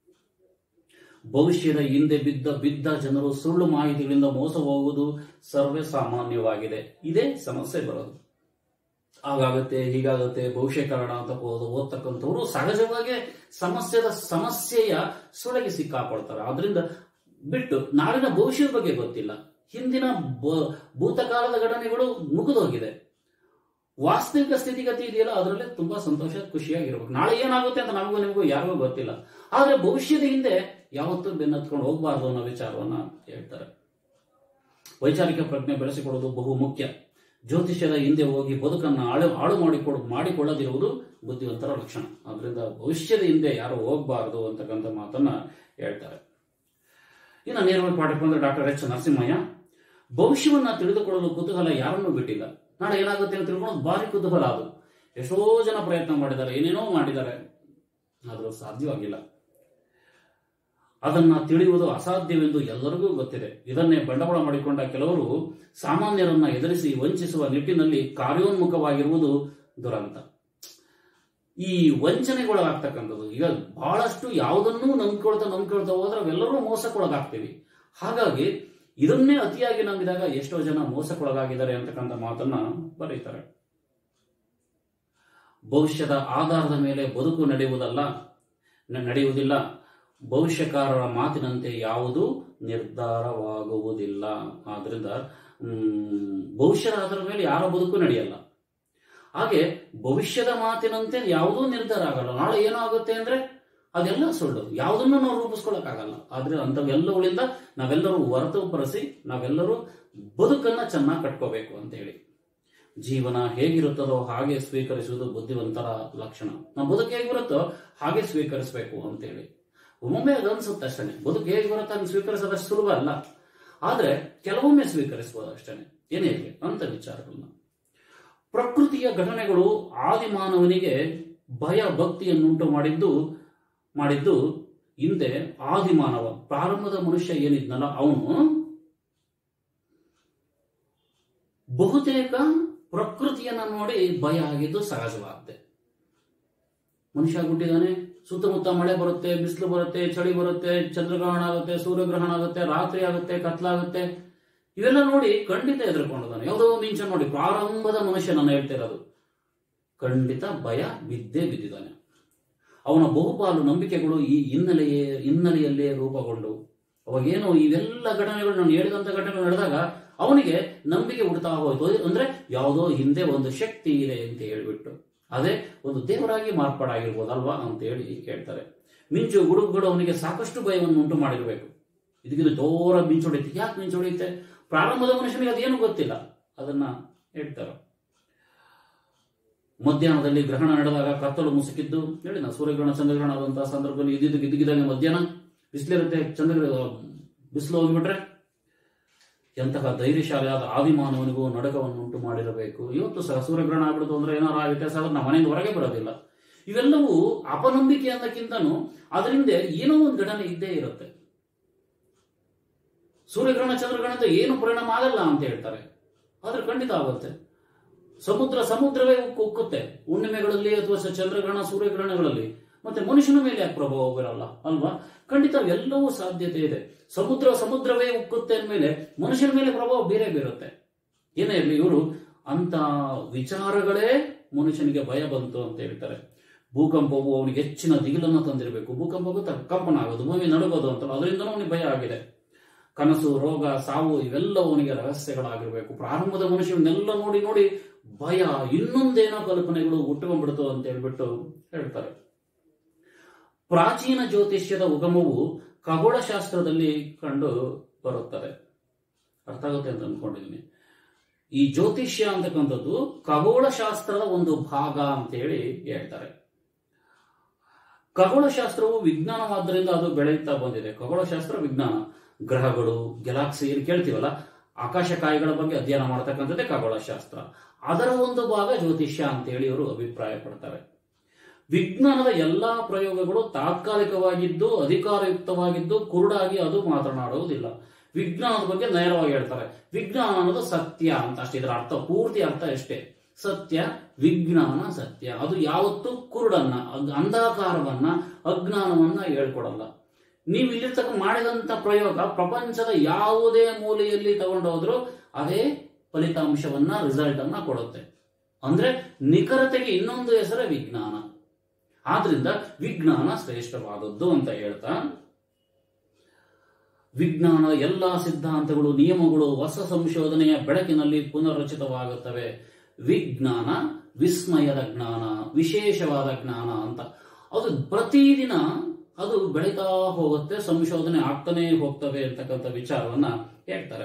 ಭವಿಷ್ಯದ ಹಿಂದೆ ಬಿದ್ದ ಬಿದ್ದ ಜನರು ಸುಳ್ಳು ಮಾಹಿತಿಗಳಿಂದ ಮೋಸ ಹೋಗುವುದು ಸರ್ವೇ ಸಾಮಾನ್ಯವಾಗಿದೆ ಇದೇ ಸಮಸ್ಯೆ ಬರೋದು ಹಾಗಾಗುತ್ತೆ ಹೀಗಾಗುತ್ತೆ ಭವಿಷ್ಯ ಕಾರಣ ಅಂತ ಓದು ಓದ್ತಕ್ಕಂಥವ್ರು ಸಹಜವಾಗಿ ಸಮಸ್ಯೆದ ಸಮಸ್ಯೆಯ ಸುಳಗೆ ಸಿಕ್ಕಾಕೊಳ್ತಾರೆ ಆದ್ರಿಂದ ಬಿಟ್ಟು ನಾಳಿನ ಭವಿಷ್ಯದ ಬಗ್ಗೆ ಗೊತ್ತಿಲ್ಲ ಹಿಂದಿನ ಬ- ಭೂತಕಾಲದ ಘಟನೆಗಳು ಮುಗಿದೋಗಿದೆ ವಾಸ್ತವಿಕ ಸ್ಥಿತಿಗತಿ ಇದೆಯಲ್ಲ ಅದರಲ್ಲೇ ತುಂಬಾ ಸಂತೋಷ ಖುಷಿಯಾಗಿರ್ಬೇಕು ನಾಳೆ ಏನಾಗುತ್ತೆ ಅಂತ ನಮಗೂ ನಿಮಗೂ ಯಾರಿಗೂ ಗೊತ್ತಿಲ್ಲ ಆದ್ರೆ ಭವಿಷ್ಯದ ಹಿಂದೆ ಯಾವತ್ತೂ ಬೆನ್ನತ್ಕೊಂಡು ಹೋಗ್ಬಾರ್ದು ಅನ್ನೋ ವಿಚಾರವನ್ನ ಹೇಳ್ತಾರೆ ವೈಚಾರಿಕ ಪ್ರಜ್ಞೆ ಬೆಳೆಸಿಕೊಳ್ಳುವುದು ಬಹು ಮುಖ್ಯ ಜ್ಯೋತಿಷ್ಯದ ಹಿಂದೆ ಹೋಗಿ ಬದುಕನ್ನ ಆಳು ಹಾಳು ಮಾಡಿಕೊಡ್ ಮಾಡಿಕೊಳ್ಳದಿರುವುದು ಬುದ್ಧಿವಂತರ ಲಕ್ಷಣ ಆದ್ರಿಂದ ಭವಿಷ್ಯದ ಹಿಂದೆ ಯಾರು ಹೋಗಬಾರದು ಅಂತಕ್ಕಂಥ ಮಾತನ್ನ ಹೇಳ್ತಾರೆ ಇನ್ನು ನೇರವಾಗಿ ಪಾಠಕ್ಕೆ ಬಂದ್ರೆ ಡಾಕ್ಟರ್ ಎಚ್ ನರಸಿಂಹಯ್ಯ ಭವಿಷ್ಯವನ್ನ ತಿಳಿದುಕೊಳ್ಳಲು ಕುತೂಹಲ ಯಾರನ್ನೂ ಬಿಟ್ಟಿಲ್ಲ ನಾಳೆ ಏನಾಗುತ್ತೆ ಅಂತ ತಿಳ್ಕೊಳ್ಳೋದು ಭಾರಿ ಕುತೂಹಲ ಅದು ಎಷ್ಟೋ ಜನ ಪ್ರಯತ್ನ ಮಾಡಿದ್ದಾರೆ ಏನೇನೋ ಮಾಡಿದ್ದಾರೆ ಆದರೂ ಸಾಧ್ಯವಾಗಿಲ್ಲ ಅದನ್ನ ತಿಳಿಯುವುದು ಅಸಾಧ್ಯವೆಂದು ಎಲ್ಲರಿಗೂ ಗೊತ್ತಿದೆ ಇದನ್ನೇ ಬಂಡವಾಳ ಮಾಡಿಕೊಂಡ ಕೆಲವರು ಸಾಮಾನ್ಯರನ್ನ ಎದುರಿಸಿ ವಂಚಿಸುವ ನಿಟ್ಟಿನಲ್ಲಿ ಕಾರ್ಯೋನ್ಮುಖವಾಗಿರುವುದು ದುರಂತ ಈ ವಂಚನೆಗೊಳಗಾಗ್ತಕ್ಕಂಥದ್ದು ಈಗ ಬಹಳಷ್ಟು ಯಾವುದನ್ನೂ ನಂಬ್ಕೊಳ್ತಾ ನಂಬ್ಕೊಳ್ತಾ ಹೋದ್ರೆ ಅವೆಲ್ಲರೂ ಮೋಸಕ್ಕೊಳಗಾಗ್ತೀವಿ ಹಾಗಾಗಿ ಇದನ್ನೇ ಅತಿಯಾಗಿ ನಂಬಿದಾಗ ಎಷ್ಟೋ ಜನ ಮೋಸಕ್ಕೊಳಗಾಗಿದ್ದಾರೆ ಅಂತಕ್ಕಂಥ ಮಾತನ್ನ ಬರೀತಾರೆ ಭವಿಷ್ಯದ ಆಧಾರದ ಮೇಲೆ ಬದುಕು ನಡೆಯುವುದಲ್ಲ ನ- ನಡೆಯುವುದಿಲ್ಲ ಭವಿಷ್ಯಕಾರರ ಮಾತಿನಂತೆ ಯಾವುದೂ ನಿರ್ಧಾರವಾಗುವುದಿಲ್ಲ ಆದ್ರಿಂದ ಹ್ಮ್, ಭವಿಷ್ಯದ ಆಧಾರದ ಮೇಲೆ ಯಾರ ಬದುಕು ನಡೆಯಲ್ಲ ಹಾಗೆ ಭವಿಷ್ಯದ ಮಾತಿನಂತೆ ಯಾವುದೂ ನಿರ್ಧಾರ ಆಗಲ್ಲ ನಾಳೆ ಏನಾಗುತ್ತೆ ಅಂದ್ರೆ ಅದೆಲ್ಲ ಸುಳ್ಳು ಯಾವುದನ್ನು ನಾವು ರೂಪಿಸ್ಕೊಳಕ್ಕಾಗಲ್ಲ ಆದ್ರೆ ಅಂಥವೆಲ್ಲವುಗಳಿಂದ ನಾವೆಲ್ಲರೂ ಹೊರತುಪಡಿಸಿ ನಾವೆಲ್ಲರೂ ಬದುಕನ್ನ ಚೆನ್ನಾಗಿ ಕಟ್ಕೋಬೇಕು ಅಂತ ಹೇಳಿ ಜೀವನ ಹೇಗಿರುತ್ತದೋ ಹಾಗೆ ಸ್ವೀಕರಿಸುವುದು ಬುದ್ಧಿವಂತರ ಲಕ್ಷಣ ನಮ್ಮ ಬದುಕು ಹೇಗಿರುತ್ತೋ ಹಾಗೆ ಸ್ವೀಕರಿಸಬೇಕು ಅಂತೇಳಿ ಒಮ್ಮೊಮ್ಮೆ ಅದು ಅನ್ಸುತ್ತೆ ಅಷ್ಟೇ ಬದುಕು ಹೇಗೆ ಬರುತ್ತೆ ಅದನ್ನು ಸ್ವೀಕರಿಸೋದಷ್ಟು ಸುಲಭ ಅಲ್ಲ ಆದ್ರೆ ಕೆಲವೊಮ್ಮೆ ಸ್ವೀಕರಿಸಬಹುದು ಅಷ್ಟೇ ಏನೇ ಇರಲಿ ಅಂತ ವಿಚಾರಗಳನ್ನ ಪ್ರಕೃತಿಯ ಘಟನೆಗಳು ಆದಿಮಾನವನಿಗೆ ಭಯ ಭಕ್ತಿಯನ್ನುಂಟು ಮಾಡಿದ್ದು ಮಾಡಿದ್ದು ಹಿಂದೆ ಆದಿಮಾನವ ಪ್ರಾರಂಭದ ಮನುಷ್ಯ ಏನಿದ್ನಲ್ಲ ಅವನು ಬಹುತೇಕ ಪ್ರಕೃತಿಯನ್ನ ನೋಡಿ ಭಯ ಆಗಿದ್ದು ಸಹಜವಾಗುತ್ತೆ ಮನುಷ್ಯ ಹುಟ್ಟಿದಾನೆ ಸುತ್ತಮುತ್ತ ಮಳೆ ಬರುತ್ತೆ ಬಿಸಿಲು ಬರುತ್ತೆ ಚಳಿ ಬರುತ್ತೆ ಚಂದ್ರಗ್ರಹಣ ಆಗುತ್ತೆ ಸೂರ್ಯಗ್ರಹಣ ಆಗುತ್ತೆ ರಾತ್ರಿ ಆಗುತ್ತೆ ಕತ್ಲಾಗುತ್ತೆ ಇವೆಲ್ಲ ನೋಡಿ ಖಂಡಿತ ಎದುರ್ಕೊಂಡಿದ್ದಾನೆ ಯಾವುದೋ ಮಿಂಚ ನೋಡಿ ಪ್ರಾರಂಭದ ಮನುಷ್ಯ ನಾನು ಹೇಳ್ತಿರೋದು ಖಂಡಿತ ಭಯ ಬಿದ್ದೇ ಬಿದ್ದಿದ್ದಾನೆ ಅವನ ಬಹುಪಾಲು ನಂಬಿಕೆಗಳು ಈ ಹಿನ್ನೆಲೆಯೇ ಹಿನ್ನೆಲೆಯಲ್ಲೇ ರೂಪುಗೊಂಡು ಅವಾಗೇನು ಇವೆಲ್ಲ ಘಟನೆಗಳು ನಾನು ಹೇಳಿದಂತ ಘಟನೆಗಳು ನಡೆದಾಗ ಅವನಿಗೆ ನಂಬಿಕೆ ಹುಡ್ತಾ ಹೋಯ್ತು ಅಂದ್ರೆ ಯಾವುದೋ ಹಿಂದೆ ಒಂದು ಶಕ್ತಿ ಇದೆ ಅಂತ ಹೇಳ್ಬಿಟ್ಟು ಅದೇ ಒಂದು ದೇವರಾಗಿ ಮಾರ್ಪಾಡಾಗಿರ್ಬೋದಲ್ವಾ ಅಂತ ಹೇಳಿ ಹೇಳ್ತಾರೆ ಮಿಂಚು ಗುಡುಗುಗಳು ಅವನಿಗೆ ಸಾಕಷ್ಟು ಭಯವನ್ನು ಉಂಟು ಮಾಡಿರಬೇಕು ಇದಕ್ಕಿಂತ ಜೋರ ಮಿಂಚು ಹೊಡೆಯುತ್ತೆ ಯಾಕೆ ಮಿಂಚು ಹೊಡೆಯುತ್ತೆ ಪ್ರಾರಂಭದ ಮನುಷ್ಯನಿಗೆ ಅದೇನು ಗೊತ್ತಿಲ್ಲ ಅದನ್ನ ಹೇಳ್ತಾರೆ ಮಧ್ಯಾಹ್ನದಲ್ಲಿ ಗ್ರಹಣ ನಡೆದಾಗ ಕತ್ತಲು ಮುಸುಕಿದ್ದು ಹೇಳಿ ನಾ ಸೂರ್ಯಗ್ರಹಣ ಚಂದ್ರಗ್ರಹಣ ಆದಂತಹ ಸಂದರ್ಭದಲ್ಲಿ ಇದ್ದಿದ್ದು ಇದ್ದಕ್ಕಿದ್ದಂಗೆ ಮಧ್ಯಾಹ್ನ ಬಿಸಿಲಿರುತ್ತೆ ಚಂದ್ರ ಬಿಸಿಲು ಹೋಗಿಬಿಟ್ರೆ ಎಂತಹ ಧೈರ್ಯಶಾಲಿಯಾದ ಆದಿಮಾನವನಿಗೂ ನಡಕವನ್ನು ಉಂಟು ಮಾಡಿರಬೇಕು ಇವತ್ತು ಸಹ ಸೂರ್ಯಗ್ರಹಣ ಆಗ್ಬಿಡ್ತು ಅಂದ್ರೆ ಏನಾರು ಆಗುತ್ತೆ ಸಹ ನಮ್ಮ ಮನೆಯಿಂದ ಹೊರಗೆ ಬರೋದಿಲ್ಲ ಇವೆಲ್ಲವೂ ಅಪನಂಬಿಕೆ ಅನ್ನಕ್ಕಿಂತನೂ ಅದರಿಂದ ಏನೋ ಒಂದು ಘಟನೆ ಇದ್ದೇ ಇರುತ್ತೆ ಸೂರ್ಯಗ್ರಹಣ ಚಂದ್ರಗ್ರಹಣದ ಏನು ಪರಿಣಾಮ ಆಗಲ್ಲ ಅಂತ ಹೇಳ್ತಾರೆ ಆದ್ರೆ ಖಂಡಿತ ಆಗುತ್ತೆ ಸಮುದ್ರ ಸಮುದ್ರವೇ ಉಕ್ಕು ಉಕ್ಕುತ್ತೆ ಹುಣ್ಣಿಮೆಗಳಲ್ಲಿ ಅಥವಾ ಸ- ಚಂದ್ರಗ್ರಹಣ ಸೂರ್ಯಗ್ರಹಣಗಳಲ್ಲಿ ಮತ್ತೆ ಮನುಷ್ಯನ ಮೇಲೆ ಯಾಕೆ ಪ್ರಭಾವ ಬೀರಲ್ಲ ಅಲ್ವಾ ಖಂಡಿತ ಎಲ್ಲವೂ ಸಾಧ್ಯತೆ ಇದೆ ಸಮುದ್ರ ಸಮುದ್ರವೇ ಉಕ್ಕುತ್ತೆ ಅಂದ್ಮೇಲೆ ಮನುಷ್ಯನ ಮೇಲೆ ಪ್ರಭಾವ ಬೇರೆ ಬೀರುತ್ತೆ ಏನೇ ಇರಲಿ ಇವರು ಅಂತ ವಿಚಾರಗಳೇ ಮನುಷ್ಯನಿಗೆ ಭಯ ಬಂತು ಅಂತ ಹೇಳ್ತಾರೆ ಭೂಕಂಪವು ಅವನಿಗೆ ಹೆಚ್ಚಿನ ದಿಗಿಲನ್ನು ತಂದಿರಬೇಕು ಭೂಕಂಪ ಗೊತ್ತಾ ಕಂಪನ ಆಗೋದು ಭೂಮಿ ನಡುಗೋದು ಅಂತ ಅದರಿಂದನೂ ಅವನಿಗೆ ಭಯ ಆಗಿದೆ ಕನಸು ರೋಗ ಸಾವು ಇವೆಲ್ಲವೂ ಅವನಿಗೆ ರಹಸ್ಯಗಳಾಗಿರ್ಬೇಕು ಪ್ರಾರಂಭದ ಮನುಷ್ಯನೆಲ್ಲ ನೋಡಿ ನೋಡಿ ಭಯ ಇನ್ನೊಂದೇನೋ ಕಲ್ಪನೆಗಳು ಹುಟ್ಟುಕೊಂಡ್ಬಿಡ್ತು ಅಂತ ಹೇಳ್ಬಿಟ್ಟು ಹೇಳ್ತಾರೆ ಪ್ರಾಚೀನ ಜ್ಯೋತಿಷ್ಯದ ಉಗಮವು ಖಗೋಳಶಾಸ್ತ್ರದಲ್ಲಿ ಕಂಡು ಬರುತ್ತದೆ ಅರ್ಥ ಆಗುತ್ತೆ ಅಂತ ಅನ್ಕೊಂಡಿದ್ದೀನಿ ಈ ಜ್ಯೋತಿಷ್ಯ ಅಂತಕ್ಕಂಥದ್ದು ಖಗೋಳಶಾಸ್ತ್ರದ ಒಂದು ಭಾಗ ಅಂತ ಹೇಳಿ ಹೇಳ್ತಾರೆ ಖಗೋಳಶಾಸ್ತ್ರವು ವಿಜ್ಞಾನವಾದ್ದರಿಂದ ಅದು ಬೆಳೆಯುತ್ತಾ ಬಂದಿದೆ ಖಗೋಳಶಾಸ್ತ್ರ ವಿಜ್ಞಾನ ಗ್ರಹಗಳು ಗೆಲಾಕ್ಸಿ ಏನು ಕೇಳ್ತೀವಲ್ಲ ಆಕಾಶಕಾಯಿಗಳ ಬಗ್ಗೆ ಅಧ್ಯಯನ ಮಾಡತಕ್ಕಂಥದ್ದೇ ಖಗೋಳಶಾಸ್ತ್ರ ಅದರ ಒಂದು ಭಾಗ ಜ್ಯೋತಿಷ್ಯ ಅಂತ ಹೇಳಿ ಇವರು ಅಭಿಪ್ರಾಯ ಪಡ್ತಾರೆ ವಿಜ್ಞಾನದ ಎಲ್ಲಾ ಪ್ರಯೋಗಗಳು ತಾತ್ಕಾಲಿಕವಾಗಿದ್ದು ಅಧಿಕಾರಯುಕ್ತವಾಗಿದ್ದು ಕುರುಡಾಗಿ ಅದು ಮಾತನಾಡುವುದಿಲ್ಲ ವಿಜ್ಞಾನದ ಬಗ್ಗೆ ನೇರವಾಗಿ ಹೇಳ್ತಾರೆ ವಿಜ್ಞಾನ ಅನ್ನೋದು ಸತ್ಯ ಅಂತ ಅಷ್ಟೇ ಇದರ ಅರ್ಥ ಪೂರ್ತಿ ಅರ್ಥ ಎಷ್ಟೇ ಸತ್ಯ ವಿಜ್ಞಾನ ಸತ್ಯ ಅದು ಯಾವತ್ತೂ ಕುರುಡನ್ನ ಅಗ್- ಅಂಧಕಾರವನ್ನ ಅಜ್ಞಾನವನ್ನ ಹೇಳ್ಕೊಡಲ್ಲ ನೀವು ಇಲ್ಲಿರ್ತಕ್ಕ ಮಾಡಿದಂತ ಪ್ರಯೋಗ ಪ್ರಪಂಚದ ಯಾವುದೇ ಮೂಲೆಯಲ್ಲಿ ತಗೊಂಡೋದ್ರು ಅದೇ ಫಲಿತಾಂಶವನ್ನ ರಿಸಲ್ಟ್ ಅನ್ನ ಕೊಡುತ್ತೆ ಅಂದ್ರೆ ನಿಖರತೆಗೆ ಇನ್ನೊಂದು ಹೆಸರೇ ವಿಜ್ಞಾನ ಆದ್ರಿಂದ ವಿಜ್ಞಾನ ಶ್ರೇಷ್ಠವಾದದ್ದು ಅಂತ ಹೇಳ್ತಾ ವಿಜ್ಞಾನ ಎಲ್ಲಾ ಸಿದ್ಧಾಂತಗಳು ನಿಯಮಗಳು ಹೊಸ ಸಂಶೋಧನೆಯ ಬೆಳಕಿನಲ್ಲಿ ಪುನರ್ರಚಿತವಾಗುತ್ತವೆ ವಿಜ್ಞಾನ ವಿಸ್ಮಯದ ಜ್ಞಾನ ವಿಶೇಷವಾದ ಜ್ಞಾನ ಅಂತ ಅದು ಪ್ರತಿದಿನ ಅದು ಬೆಳೀತಾ ಹೋಗುತ್ತೆ ಸಂಶೋಧನೆ ಆಗ್ತಾನೆ ಹೋಗ್ತವೆ ಅಂತಕ್ಕಂಥ ವಿಚಾರವನ್ನ ಹೇಳ್ತಾರೆ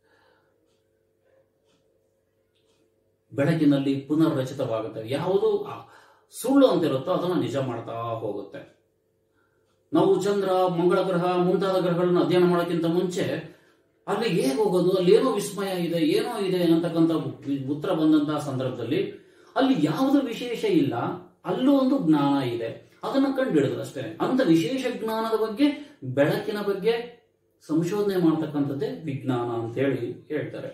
ಬೆಳಕಿನಲ್ಲಿ ಪುನರ್ರಚಿತವಾಗುತ್ತವೆ ಯಾವುದು ಆ ಸುಳ್ಳು ಅಂತಿರುತ್ತೋ ಅದನ್ನು ನಿಜ ಮಾಡ್ತಾ ಹೋಗುತ್ತೆ ನಾವು ಚಂದ್ರ ಮಂಗಳ ಗ್ರಹ ಮುಂತಾದ ಗ್ರಹಗಳನ್ನು ಅಧ್ಯಯನ ಮಾಡೋಕ್ಕಿಂತ ಮುಂಚೆ ಅಲ್ಲಿ ಹೇಗೆ ಹೋಗೋದು ಅಲ್ಲಿ ಏನೋ ವಿಸ್ಮಯ ಇದೆ ಏನೋ ಇದೆ ಅಂತಕ್ಕಂಥ ಉತ್ತರ ಬಂದಂತಹ ಸಂದರ್ಭದಲ್ಲಿ ಅಲ್ಲಿ ಯಾವುದು ವಿಶೇಷ ಇಲ್ಲ ಅಲ್ಲೂ ಒಂದು ಜ್ಞಾನ ಇದೆ ಅದನ್ನ ಕಂಡು ಹಿಡಿದ್ರು ಅಷ್ಟೇ ಅಂತ ವಿಶೇಷ ಜ್ಞಾನದ ಬಗ್ಗೆ ಬೆಳಕಿನ ಬಗ್ಗೆ ಸಂಶೋಧನೆ ಮಾಡ್ತಕ್ಕಂಥದ್ದೇ ವಿಜ್ಞಾನ ಅಂತ ಹೇಳಿ ಹೇಳ್ತಾರೆ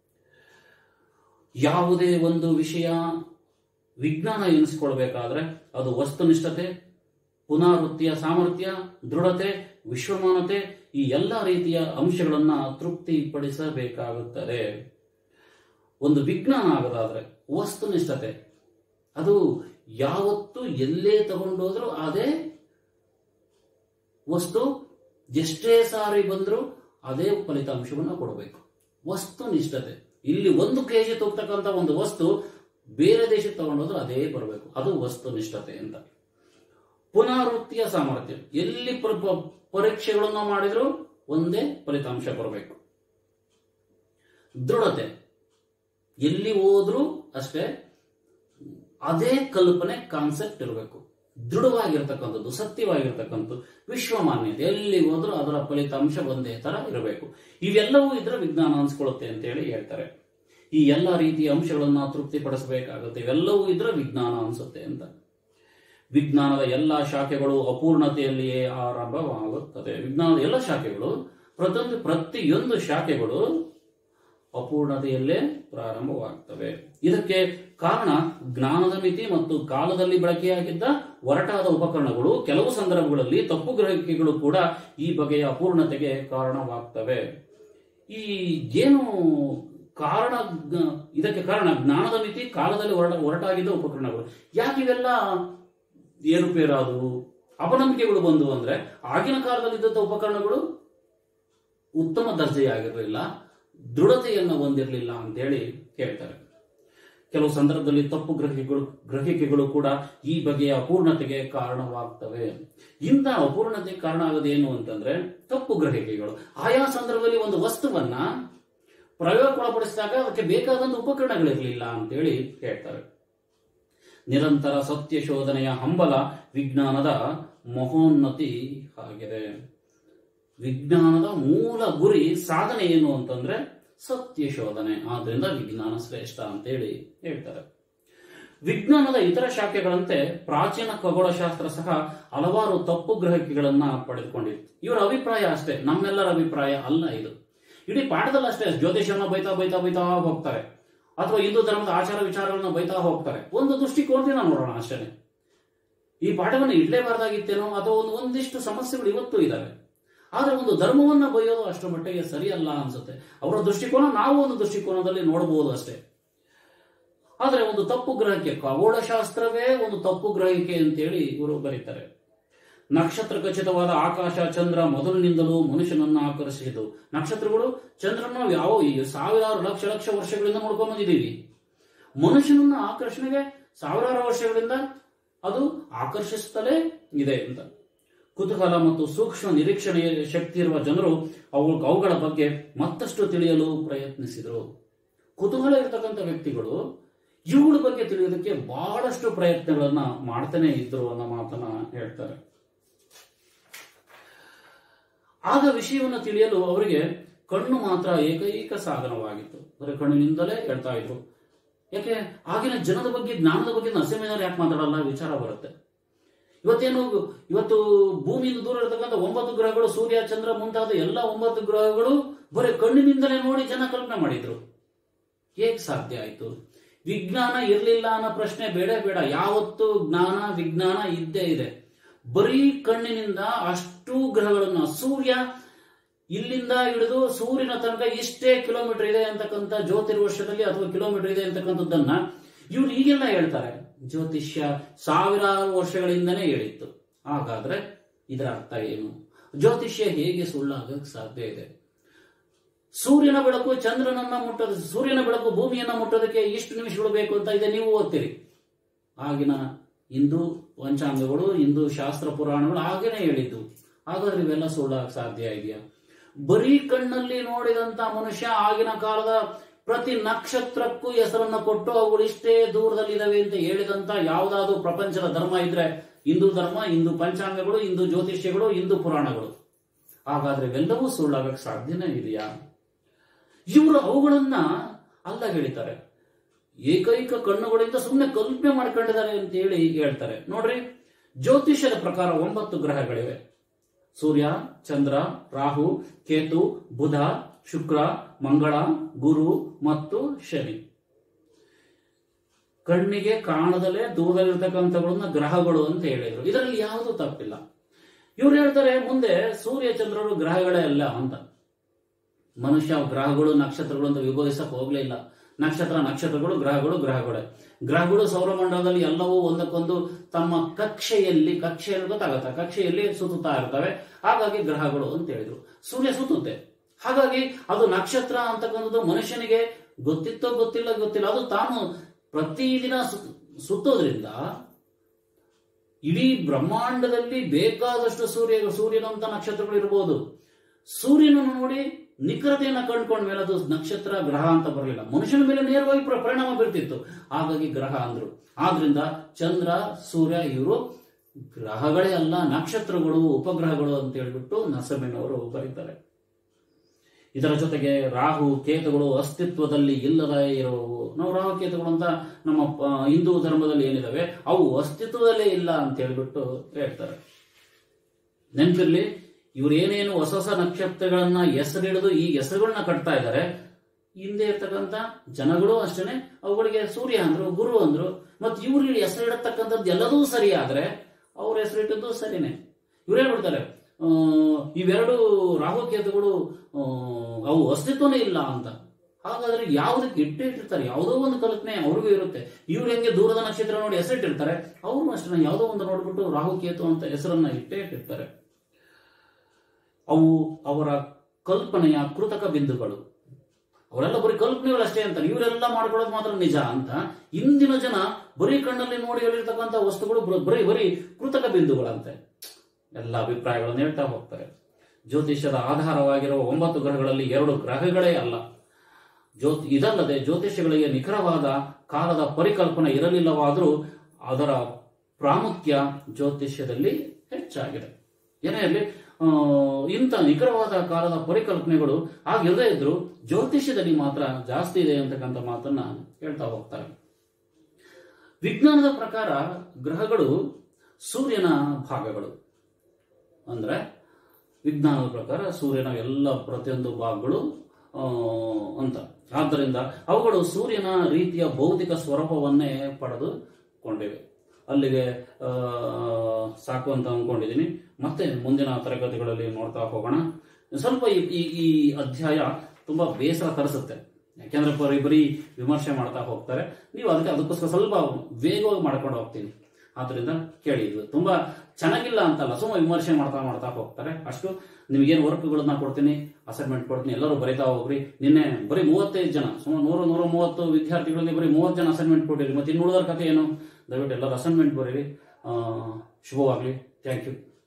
ಯಾವುದೇ ಒಂದು ವಿಷಯ ವಿಜ್ಞಾನ ಎನಿಸ್ಕೊಳ್ಬೇಕಾದ್ರೆ ಅದು ವಸ್ತುನಿಷ್ಠತೆ ಪುನರಾವೃತ್ತಿಯ ಸಾಮರ್ಥ್ಯ ದೃಢತೆ ವಿಶ್ವಮಾನತೆ ಈ ಎಲ್ಲ ರೀತಿಯ ಅಂಶಗಳನ್ನ ತೃಪ್ತಿಪಡಿಸಬೇಕಾಗುತ್ತದೆ ಒಂದು ವಿಜ್ಞಾನ ಆಗೋದಾದ್ರೆ ವಸ್ತುನಿಷ್ಠತೆ ಅದು ಯಾವತ್ತು ಎಲ್ಲೇ ತಗೊಂಡೋದ್ರೂ ಅದೇ ವಸ್ತು ಎಷ್ಟೇ ಸಾರಿ ಬಂದರೂ ಅದೇ ಫಲಿತಾಂಶವನ್ನು ಕೊಡಬೇಕು ವಸ್ತುನಿಷ್ಠತೆ ಇಲ್ಲಿ ಒಂದು ಕೆಜಿ ತೂಗ್ತಕ್ಕಂಥ ಒಂದು ವಸ್ತು ಬೇರೆ ದೇಶಕ್ಕೆ ತಗೊಂಡೋದ್ರೆ ಅದೇ ಬರಬೇಕು ಅದು ವಸ್ತುನಿಷ್ಠತೆ ಅಂತ ಪುನರಾವೃತ್ತಿಯ ಸಾಮರ್ಥ್ಯ ಎಲ್ಲಿ ಪ್ರ- ಪ- ಪರೀಕ್ಷೆಗಳನ್ನು ಮಾಡಿದ್ರು ಒಂದೇ ಫಲಿತಾಂಶ ಬರಬೇಕು ದೃಢತೆ ಎಲ್ಲಿ ಹೋದ್ರೂ ಅಷ್ಟೇ ಅದೇ ಕಲ್ಪನೆ ಕಾನ್ಸೆಪ್ಟ್ ಇರಬೇಕು ದೃಢವಾಗಿರ್ತಕ್ಕಂಥದ್ದು ಸತ್ಯವಾಗಿರ್ತಕ್ಕಂಥದ್ದು ವಿಶ್ವಮಾನ್ಯತೆ ಎಲ್ಲಿ ಹೋದ್ರೂ ಅದರ ಫಲಿತಾಂಶ ಒಂದೇ ತರ ಇರಬೇಕು ಇವೆಲ್ಲವೂ ಇದರ ವಿಜ್ಞಾನ ಅನ್ಸ್ಕೊಳ್ಳುತ್ತೆ ಅಂತ ಹೇಳಿ ಹೇಳ್ತಾರೆ ಈ ಎಲ್ಲ ರೀತಿಯ ಅಂಶಗಳನ್ನ ತೃಪ್ತಿಪಡಿಸಬೇಕಾಗುತ್ತೆ ಇವೆಲ್ಲವೂ ಇದರ ವಿಜ್ಞಾನ ಅನ್ಸುತ್ತೆ ಅಂತ ವಿಜ್ಞಾನದ ಎಲ್ಲ ಶಾಖೆಗಳು ಅಪೂರ್ಣತೆಯಲ್ಲಿಯೇ ಆರಂಭವಾಗುತ್ತದೆ ವಿಜ್ಞಾನದ ಎಲ್ಲ ಶಾಖೆಗಳು ಪ್ರತಿಯೊಂದು ಪ್ರತಿಯೊಂದು ಶಾಖೆಗಳು ಅಪೂರ್ಣತೆಯಲ್ಲೇ ಪ್ರಾರಂಭವಾಗ್ತವೆ ಇದಕ್ಕೆ ಕಾರಣ ಜ್ಞಾನದ ಮಿತಿ ಮತ್ತು ಕಾಲದಲ್ಲಿ ಬಳಕೆಯಾಗಿದ್ದ ಒರಟಾದ ಉಪಕರಣಗಳು ಕೆಲವು ಸಂದರ್ಭಗಳಲ್ಲಿ ತಪ್ಪು ಗ್ರಹಿಕೆಗಳು ಕೂಡ ಈ ಬಗೆಯ ಅಪೂರ್ಣತೆಗೆ ಕಾರಣವಾಗ್ತವೆ ಈ ಏನು ಕಾರಣ ಗ- ಇದಕ್ಕೆ ಕಾರಣ ಜ್ಞಾನದ ಮಿತಿ ಕಾಲದಲ್ಲಿ ಹೊರಟ ಹೊರಟಾಗಿದ್ದ ಉಪಕರಣಗಳು ಯಾಕೆ ಇವೆಲ್ಲ ಏರುಪೇರಾದವು ಅಪನಂಬಿಕೆಗಳು ಬಂದು ಅಂದ್ರೆ ಆಗಿನ ಕಾಲದಲ್ಲಿದ್ದಂಥ ಉಪಕರಣಗಳು ಉತ್ತಮ ದರ್ಜೆಯಾಗಿರಲಿಲ್ಲ ದೃಢತೆಯನ್ನು ಹೊಂದಿರಲಿಲ್ಲ ಅಂತೇಳಿ ಹೇಳ್ತಾರೆ ಕೆಲವು ಸಂದರ್ಭದಲ್ಲಿ ತಪ್ಪು ಗ್ರಹಿಕೆಗಳು ಗ್ರಹಿಕೆಗಳು ಕೂಡ ಈ ಬಗೆಯ ಅಪೂರ್ಣತೆಗೆ ಕಾರಣವಾಗ್ತವೆ ಇಂಥ ಅಪೂರ್ಣತೆಗೆ ಕಾರಣ ಆಗೋದೇನು ಅಂತಂದ್ರೆ ತಪ್ಪು ಗ್ರಹಿಕೆಗಳು ಆಯಾ ಸಂದರ್ಭದಲ್ಲಿ ಒಂದು ವಸ್ತುವನ್ನ ಪ್ರಯೋಗಕ್ಕೊಳಪಡಿಸಿದಾಗ ಅದಕ್ಕೆ ಬೇಕಾದಂತ ಉಪಕರಣಗಳಿರಲಿಲ್ಲ ಅಂತೇಳಿ ಹೇಳ್ತಾರೆ ನಿರಂತರ ಸತ್ಯ ಶೋಧನೆಯ ಹಂಬಲ ವಿಜ್ಞಾನದ ಮಹೋನ್ನತಿ ಆಗಿದೆ ವಿಜ್ಞಾನದ ಮೂಲ ಗುರಿ ಸಾಧನೆ ಏನು ಅಂತಂದ್ರೆ ಸತ್ಯ ಶೋಧನೆ ಆದ್ರಿಂದ ವಿಜ್ಞಾನ ಶ್ರೇಷ್ಠ ಅಂತೇಳಿ ಹೇಳ್ತಾರೆ ವಿಜ್ಞಾನದ ಇತರ ಶಾಖೆಗಳಂತೆ ಪ್ರಾಚೀನ ಖಗೋಳಶಾಸ್ತ್ರ ಸಹ ಹಲವಾರು ತಪ್ಪು ಗ್ರಹಿಕೆಗಳನ್ನ ಪಡೆದುಕೊಂಡಿತ್ತು ಇವರ ಅಭಿಪ್ರಾಯ ಅಷ್ಟೇ ನಮ್ಮೆಲ್ಲರ ಅಭಿಪ್ರಾಯ ಅಲ್ಲ ಇದು ಇಡೀ ಪಾಠದಲ್ಲಿ ಅಷ್ಟೇ ಜ್ಯೋತಿಷವನ್ನ ಬೈತಾ ಬೈತಾ ಬೈತಾ ಹೋಗ್ತಾರೆ ಅಥವಾ ಹಿಂದೂ ಧರ್ಮದ ಆಚಾರ ವಿಚಾರಗಳನ್ನ ಬೈತಾ ಹೋಗ್ತಾರೆ ಒಂದು ದೃಷ್ಟಿಕೋನದಿಂದ ನೋಡೋಣ ಅಷ್ಟೇ ಈ ಪಾಠವನ್ನು ಇಡಲೇಬಾರ್ದಾಗಿತ್ತೇನೋ ಅಥವಾ ಒಂದು ಒಂದಿಷ್ಟು ಸಮಸ್ಯೆಗಳು ಇವತ್ತು ಇದಾವೆ ಆದ್ರೆ ಒಂದು ಧರ್ಮವನ್ನ ಬೈಯೋದು ಅಷ್ಟರ ಮಟ್ಟಿಗೆ ಸರಿಯಲ್ಲ ಅನ್ಸುತ್ತೆ ಅವರ ದೃಷ್ಟಿಕೋನ ನಾವು ಒಂದು ದೃಷ್ಟಿಕೋನದಲ್ಲಿ ನೋಡಬಹುದು ಅಷ್ಟೇ ಆದ್ರೆ ಒಂದು ತಪ್ಪು ಗ್ರಹಿಕೆ ಖಗೋಳಶಾಸ್ತ್ರವೇ ಒಂದು ತಪ್ಪು ಗ್ರಹಿಕೆ ಅಂತೇಳಿ ಇವರು ಬರೀತಾರೆ ನಕ್ಷತ್ರ ಖಚಿತವಾದ ಆಕಾಶ ಚಂದ್ರ ಮೊದಲಿನಿಂದಲೂ ಮನುಷ್ಯನನ್ನ ಆಕರ್ಷಿಸಿತು ನಕ್ಷತ್ರಗಳು ಚಂದ್ರನ ಯಾವ ಈ ಸಾವಿರಾರು ಲಕ್ಷ ಲಕ್ಷ ವರ್ಷಗಳಿಂದ ನೋಡ್ಕೊಂಡು ಬಂದಿದ್ದೀವಿ ಮನುಷ್ಯನನ್ನ ಆಕರ್ಷಣೆಗೆ ಸಾವಿರಾರು ವರ್ಷಗಳಿಂದ ಅದು ಆಕರ್ಷಿಸುತ್ತಲೇ ಇದೆ ಅಂತ ಕುತೂಹಲ ಮತ್ತು ಸೂಕ್ಷ್ಮ ನಿರೀಕ್ಷಣೆಯ ಶಕ್ತಿ ಇರುವ ಜನರು ಅವು ಅವುಗಳ ಬಗ್ಗೆ ಮತ್ತಷ್ಟು ತಿಳಿಯಲು ಪ್ರಯತ್ನಿಸಿದರು ಕುತೂಹಲ ಇರತಕ್ಕಂಥ ವ್ಯಕ್ತಿಗಳು ಇವುಗಳ ಬಗ್ಗೆ ತಿಳಿಯೋದಕ್ಕೆ ಬಹಳಷ್ಟು ಪ್ರಯತ್ನಗಳನ್ನ ಮಾಡ್ತಾನೆ ಇದ್ರು ಅನ್ನೋ ಮಾತನ್ನ ಹೇಳ್ತಾರೆ ಆಗ ವಿಷಯವನ್ನು ತಿಳಿಯಲು ಅವರಿಗೆ ಕಣ್ಣು ಮಾತ್ರ ಏಕೈಕ ಸಾಧನವಾಗಿತ್ತು ಅಂದರೆ ಕಣ್ಣಿನಿಂದಲೇ ಹೇಳ್ತಾ ಇದ್ರು ಯಾಕೆ ಆಗಿನ ಜನದ ಬಗ್ಗೆ ಜ್ಞಾನದ ಬಗ್ಗೆ ನರಸಿಂಹನವ್ರು ಯಾಕೆ ಮಾತಾಡಲ್ಲ ವಿಚಾರ ಬರುತ್ತೆ ಇವತ್ತೇನು ಇವತ್ತು ಭೂಮಿಯಿಂದ ದೂರ ಇರತಕ್ಕಂಥ ಒಂಬತ್ತು ಗ್ರಹಗಳು ಸೂರ್ಯ ಚಂದ್ರ ಮುಂತಾದ ಎಲ್ಲ ಒಂಬತ್ತು ಗ್ರಹಗಳು ಬರೀ ಕಣ್ಣಿನಿಂದಲೇ ನೋಡಿ ಜನ ಕಲ್ಪನೆ ಮಾಡಿದ್ರು ಹೇಗ್ ಸಾಧ್ಯ ಆಯ್ತು ವಿಜ್ಞಾನ ಇರಲಿಲ್ಲ ಅನ್ನೋ ಪ್ರಶ್ನೆ ಬೇಡ ಬೇಡ ಯಾವತ್ತು ಜ್ಞಾನ ವಿಜ್ಞಾನ ಇದ್ದೇ ಇದೆ ಬರೀ ಕಣ್ಣಿನಿಂದ ಅಷ್ಟು ಗ್ರಹಗಳನ್ನ ಸೂರ್ಯ ಇಲ್ಲಿಂದ ಹಿಡಿದು ಸೂರ್ಯನ ತನಕ ಇಷ್ಟೇ ಕಿಲೋಮೀಟರ್ ಇದೆ ಅಂತಕ್ಕಂಥ ಜ್ಯೋತಿರ್ವರ್ಷದಲ್ಲಿ ಅಥವಾ ಕಿಲೋಮೀಟರ್ ಇದೆ ಅಂತಕ್ಕಂಥದ್ದನ್ನ ಇವ್ರು ಈಗೆಲ್ಲ ಹೇಳ್ತಾರೆ ಜ್ಯೋತಿಷ್ಯ ಸಾವಿರಾರು ವರ್ಷಗಳಿಂದನೇ ಹೇಳಿತ್ತು ಹಾಗಾದ್ರೆ ಇದರ ಅರ್ಥ ಏನು ಜ್ಯೋತಿಷ್ಯ ಹೇಗೆ ಸುಳ್ಳಾಗಕ್ಕೆ ಸಾಧ್ಯ ಇದೆ ಸೂರ್ಯನ ಬೆಳಕು ಚಂದ್ರನನ್ನ ಮುಟ್ಟೋದು ಸೂರ್ಯನ ಬೆಳಕು ಭೂಮಿಯನ್ನ ಮುಟ್ಟೋದಕ್ಕೆ ಇಷ್ಟು ನಿಮಿಷಗಳು ಬೇಕು ಅಂತ ಇದೆ ನೀವು ಓದ್ತೀರಿ ಆಗಿನ ಹಿಂದೂ ಪಂಚಾಂಗಗಳು ಹಿಂದೂ ಶಾಸ್ತ್ರ ಪುರಾಣಗಳು ಹಾಗೇನೆ ಹೇಳಿದ್ದು ಹಾಗಾದ್ರೆ ಇವೆಲ್ಲ ಸುಳ್ಳಾಗಕ್ಕೆ ಸಾಧ್ಯ ಇದೆಯಾ ಬರೀ ಕಣ್ಣಲ್ಲಿ ನೋಡಿದಂತ ಮನುಷ್ಯ ಆಗಿನ ಕಾಲದ ಪ್ರತಿ ನಕ್ಷತ್ರಕ್ಕೂ ಹೆಸರನ್ನ ಕೊಟ್ಟು ಅವುಗಳು ಇಷ್ಟೇ ದೂರದಲ್ಲಿ ಇದಾವೆ ಅಂತ ಹೇಳಿದಂತ ಯಾವುದಾದ್ರೂ ಪ್ರಪಂಚದ ಧರ್ಮ ಇದ್ರೆ ಹಿಂದೂ ಧರ್ಮ ಹಿಂದೂ ಪಂಚಾಂಗಗಳು ಹಿಂದೂ ಜ್ಯೋತಿಷ್ಯಗಳು ಹಿಂದೂ ಪುರಾಣಗಳು ಹಾಗಾದ್ರೆ ಇವೆಲ್ಲವೂ ಸುಳ್ಳಾಗಕ್ಕೆ ಸಾಧ್ಯನೇ ಇದೆಯಾ ಇವರು ಅವುಗಳನ್ನ ಅಲ್ಲ ಹೇಳಿದ್ದಾರೆ ಏಕೈಕ ಕಣ್ಣುಗಳಿಂದ ಸುಮ್ಮನೆ ಕಲ್ಪನೆ ಮಾಡ್ಕೊಂಡಿದ್ದಾರೆ ಅಂತ ಹೇಳಿ ಹೇಳ್ತಾರೆ ನೋಡ್ರಿ ಜ್ಯೋತಿಷ್ಯದ ಪ್ರಕಾರ ಒಂಬತ್ತು ಗ್ರಹಗಳಿವೆ ಸೂರ್ಯ ಚಂದ್ರ ರಾಹು ಕೇತು ಬುಧ ಶುಕ್ರ ಮಂಗಳ ಗುರು ಮತ್ತು ಶನಿ ಕಣ್ಣಿಗೆ ಕಾಣದಲ್ಲೇ ದೂರದಲ್ಲಿರ್ತಕ್ಕಂಥಗಳನ್ನ ಗ್ರಹಗಳು ಅಂತ ಹೇಳಿದ್ರು ಇದರಲ್ಲಿ ಯಾವುದೂ ತಪ್ಪಿಲ್ಲ ಇವ್ರು ಹೇಳ್ತಾರೆ ಮುಂದೆ ಸೂರ್ಯ ಚಂದ್ರರು ಗ್ರಹಗಳೇ ಅಲ್ಲ ಅಂತ ಮನುಷ್ಯ ಗ್ರಹಗಳು ನಕ್ಷತ್ರಗಳು ಅಂತ ವಿಭಜಿಸಕ್ ಹೋಗ್ಲೇ ಇಲ್ಲ ನಕ್ಷತ್ರ ನಕ್ಷತ್ರಗಳು ಗ್ರಹಗಳು ಗ್ರಹಗಳೇ ಗ್ರಹಗಳು ಸೌರಮಂಡಲದಲ್ಲಿ ಎಲ್ಲವೂ ಒಂದಕ್ಕೊಂದು ತಮ್ಮ ಕಕ್ಷೆಯಲ್ಲಿ ಕಕ್ಷೆಯಲ್ಲಿ ಗೊತ್ತಾಗತ್ತ ಕಕ್ಷೆಯಲ್ಲಿ ಸುತ್ತುತ್ತಾ ಇರ್ತವೆ ಹಾಗಾಗಿ ಗ್ರಹಗಳು ಅಂತ ಹೇಳಿದ್ರು ಸೂರ್ಯ ಸುತ್ತುತ್ತೆ ಹಾಗಾಗಿ ಅದು ನಕ್ಷತ್ರ ಅಂತಕ್ಕಂಥದ್ದು ಮನುಷ್ಯನಿಗೆ ಗೊತ್ತಿತ್ತೋ ಗೊತ್ತಿಲ್ಲ ಗೊತ್ತಿಲ್ಲ ಅದು ತಾನು ಪ್ರತಿದಿನ ಸುತ್- ಸುತ್ತೋದ್ರಿಂದ ಇಡೀ ಬ್ರಹ್ಮಾಂಡದಲ್ಲಿ ಬೇಕಾದಷ್ಟು ಸೂರ್ಯ ಸೂರ್ಯನಂತ ನಕ್ಷತ್ರಗಳು ಇರಬಹುದು ಸೂರ್ಯನನ್ನು ನೋಡಿ ನಿಖರತೆಯನ್ನ ಕಂಡುಕೊಂಡ ಮೇಲೆ ಅದು ನಕ್ಷತ್ರ ಗ್ರಹ ಅಂತ ಬರಲಿಲ್ಲ ಮನುಷ್ಯನ ಮೇಲೆ ನೇರವಾಗಿ ಪ್ರ- ಪರಿಣಾಮ ಬೀರ್ತಿತ್ತು ಹಾಗಾಗಿ ಗ್ರಹ ಅಂದ್ರು ಆದ್ರಿಂದ ಚಂದ್ರ ಸೂರ್ಯ ಇವರು ಗ್ರಹಗಳೇ ಅಲ್ಲ ನಕ್ಷತ್ರಗಳು ಉಪಗ್ರಹಗಳು ಅಂತ ಹೇಳ್ಬಿಟ್ಟು ನರಸಿಂಹನವರು ಬರೀತಾರೆ ಇದರ ಜೊತೆಗೆ ರಾಹು ಕೇತುಗಳು ಅಸ್ತಿತ್ವದಲ್ಲಿ ಇಲ್ಲದೇ ಇರುವವು ನಾವು ರಾಹು ಕೇತುಗಳು ಅಂತ ನಮ್ಮ ಆ, ಹಿಂದೂ ಧರ್ಮದಲ್ಲಿ ಏನಿದಾವೆ ಅವು ಅಸ್ತಿತ್ವದಲ್ಲೇ ಇಲ್ಲ ಅಂತ ಹೇಳ್ಬಿಟ್ಟು ಹೇಳ್ತಾರೆ ನೆನಪಿರ್ಲಿ ಇವ್ರು ಏನೇನು ಹೊಸ ಹೊಸ ನಕ್ಷತ್ರಗಳನ್ನ ಹೆಸರಿಡಿದು ಈ ಹೆಸರುಗಳನ್ನ ಕಟ್ತಾ ಇದ್ದಾರೆ ಹಿಂದೆ ಇರ್ತಕ್ಕಂಥ ಜನಗಳು ಅಷ್ಟೇ ಅವುಗಳಿಗೆ ಸೂರ್ಯ ಅಂದ್ರು ಗುರು ಅಂದ್ರು ಮತ್ತು ಇವ್ರಿಗೆ ಹೆಸರಿಡತಕ್ಕಂಥದ್ದು ಎಲ್ಲದೂ ಸರಿ ಆದ್ರೆ ಅವ್ರ ಹೆಸರಿಟ್ಟದ್ದು ಸರಿನೇ ಇವ್ರು ಹೇಳ್ಬಿಡ್ತಾರೆ ಆ, ಇವೆರಡು ರಾಹುಕೇತುಗಳು ಆ, ಅವು ಅಸ್ತಿತ್ವನೇ ಇಲ್ಲ ಅಂತ ಹಾಗಾದ್ರೆ ಯಾವುದಕ್ಕೆ ಇಟ್ಟೇ ಇಟ್ಟಿರ್ತಾರೆ ಯಾವುದೋ ಒಂದು ಕಲ್ಪನೆ ಅವ್ರಿಗೂ ಇರುತ್ತೆ ಇವ್ರು ಹೆಂಗೆ ದೂರದ ನಕ್ಷತ್ರ ನೋಡಿ ಹೆಸರಿಟ್ಟಿರ್ತಾರೆ ಅವರು ಅಷ್ಟೇ ಯಾವುದೋ ಒಂದು ನೋಡ್ಬಿಟ್ಟು ರಾಹುಕೇತು ಅಂತ ಹೆಸರನ್ನ ಇಟ್ಟೇ ಇಟ್ಟಿರ್ತಾರೆ ಅವು ಅವರ ಕಲ್ಪನೆಯ ಕೃತಕ ಬಿಂದುಗಳು ಅವರೆಲ್ಲ ಬರೀ ಕಲ್ಪನೆಗಳು ಅಷ್ಟೇ ಅಂತಾರೆ ಇವರೆಲ್ಲ ಮಾಡ್ಕೊಳ್ಳೋದು ಮಾತ್ರ ನಿಜ ಅಂತ ಇಂದಿನ ಜನ ಬರೀ ಕಣ್ಣಲ್ಲಿ ನೋಡಿ ಹೇಳಿರ್ತಕ್ಕಂಥ ವಸ್ತುಗಳು ಬರ- ಬರೀ ಬರೀ ಕೃತಕ ಬಿಂದುಗಳಂತೆ ಎಲ್ಲ ಅಭಿಪ್ರಾಯಗಳನ್ನು ಹೇಳ್ತಾ ಹೋಗ್ತಾರೆ ಜ್ಯೋತಿಷ್ಯದ ಆಧಾರವಾಗಿರುವ ಒಂಬತ್ತು ಗ್ರಹಗಳಲ್ಲಿ ಎರಡು ಗ್ರಹಗಳೇ ಅಲ್ಲ ಜ್ಯೋತಿ ಇದಲ್ಲದೆ ಜ್ಯೋತಿಷ್ಯಗಳಿಗೆ ನಿಖರವಾದ ಕಾಲದ ಪರಿಕಲ್ಪನೆ ಇರಲಿಲ್ಲವಾದರೂ ಅದರ ಪ್ರಾಮುಖ್ಯ ಜ್ಯೋತಿಷ್ಯದಲ್ಲಿ ಹೆಚ್ಚಾಗಿದೆ ಏನೇ ಇರಲಿ ಆ, ಇಂಥ ನಿಖರವಾದ ಕಾಲದ ಪರಿಕಲ್ಪನೆಗಳು ಆಗಿಲ್ಲದೆ ಇದ್ರು ಜ್ಯೋತಿಷ್ಯದಲ್ಲಿ ಮಾತ್ರ ಜಾಸ್ತಿ ಇದೆ ಅಂತಕ್ಕಂಥ ಮಾತನ್ನ ಹೇಳ್ತಾ ಹೋಗ್ತಾರೆ ವಿಜ್ಞಾನದ ಪ್ರಕಾರ ಗ್ರಹಗಳು ಸೂರ್ಯನ ಭಾಗಗಳು ಅಂದ್ರೆ ವಿಜ್ಞಾನದ ಪ್ರಕಾರ ಸೂರ್ಯನ ಎಲ್ಲ ಪ್ರತಿಯೊಂದು ಭಾಗಗಳು ಆ, ಅಂತ ಆದ್ದರಿಂದ ಅವುಗಳು ಸೂರ್ಯನ ರೀತಿಯ ಭೌತಿಕ ಸ್ವರೂಪವನ್ನೇ ಪಡೆದುಕೊಂಡಿವೆ ಅಲ್ಲಿಗೆ ಆ, ಸಾಕು ಅಂತ ಅಂದ್ಕೊಂಡಿದ್ದೀನಿ ಮತ್ತೆ ಮುಂದಿನ ತರಗತಿಗಳಲ್ಲಿ ನೋಡ್ತಾ ಹೋಗೋಣ ಸ್ವಲ್ಪ ಈ ಈ- ಈ ಅಧ್ಯಾಯ ತುಂಬಾ ಬೇಸರ ತರಿಸುತ್ತೆ ಯಾಕೆಂದ್ರೆ ಬರೀ ಬರೀ ವಿಮರ್ಶೆ ಮಾಡ್ತಾ ಹೋಗ್ತಾರೆ ನೀವು ಅದಕ್ಕೆ ಅದಕ್ಕೋಸ್ಕರ ಸ್ವಲ್ಪ ವೇಗವಾಗಿ ಮಾಡ್ಕೊಂಡು ಹೋಗ್ತೀನಿ ಆದ್ರಿಂದ ಕೇಳಿ ಇದು ತುಂಬಾ ಚೆನ್ನಾಗಿಲ್ಲ ಅಂತಲ್ಲ ಸುಮ್ಮನೆ ವಿಮರ್ಶೆ ಮಾಡ್ತಾ ಮಾಡ್ತಾ ಹೋಗ್ತಾರೆ ಅಷ್ಟು ನಿಮಗೇನು ವರ್ಕ್ಗಳನ್ನ ಕೊಡ್ತೀನಿ ಅಸೈನ್ಮೆಂಟ್ ಕೊಡ್ತೀನಿ ಎಲ್ಲರೂ ಬರಿತಾ ಹೋಗ್ರಿ ನಿನ್ನೆ ಬರೀ ಮೂವತ್ತೈದು ಜನ ಸುಮಾರು ನೂರು ನೂರ ಮೂವತ್ತು ವಿದ್ಯಾರ್ಥಿಗಳಿಗೆ ಬರೀ ಮೂವತ್ತು ಜನ ಅಸೈನ್ಮೆಂಟ್ ಕೊಟ್ಟಿರಿ ಮತ್ತೆ ಇನ್ನುಳಿದರ ಕಥೆ ಏನು ದಯವಿಟ್ಟು ಎಲ್ಲರೂ ಅಸೈನ್ಮೆಂಟ್ ಬರೀರಿ ಆ, ಶುಭವಾಗಲಿ ಥ್ಯಾಂಕ್ ಯು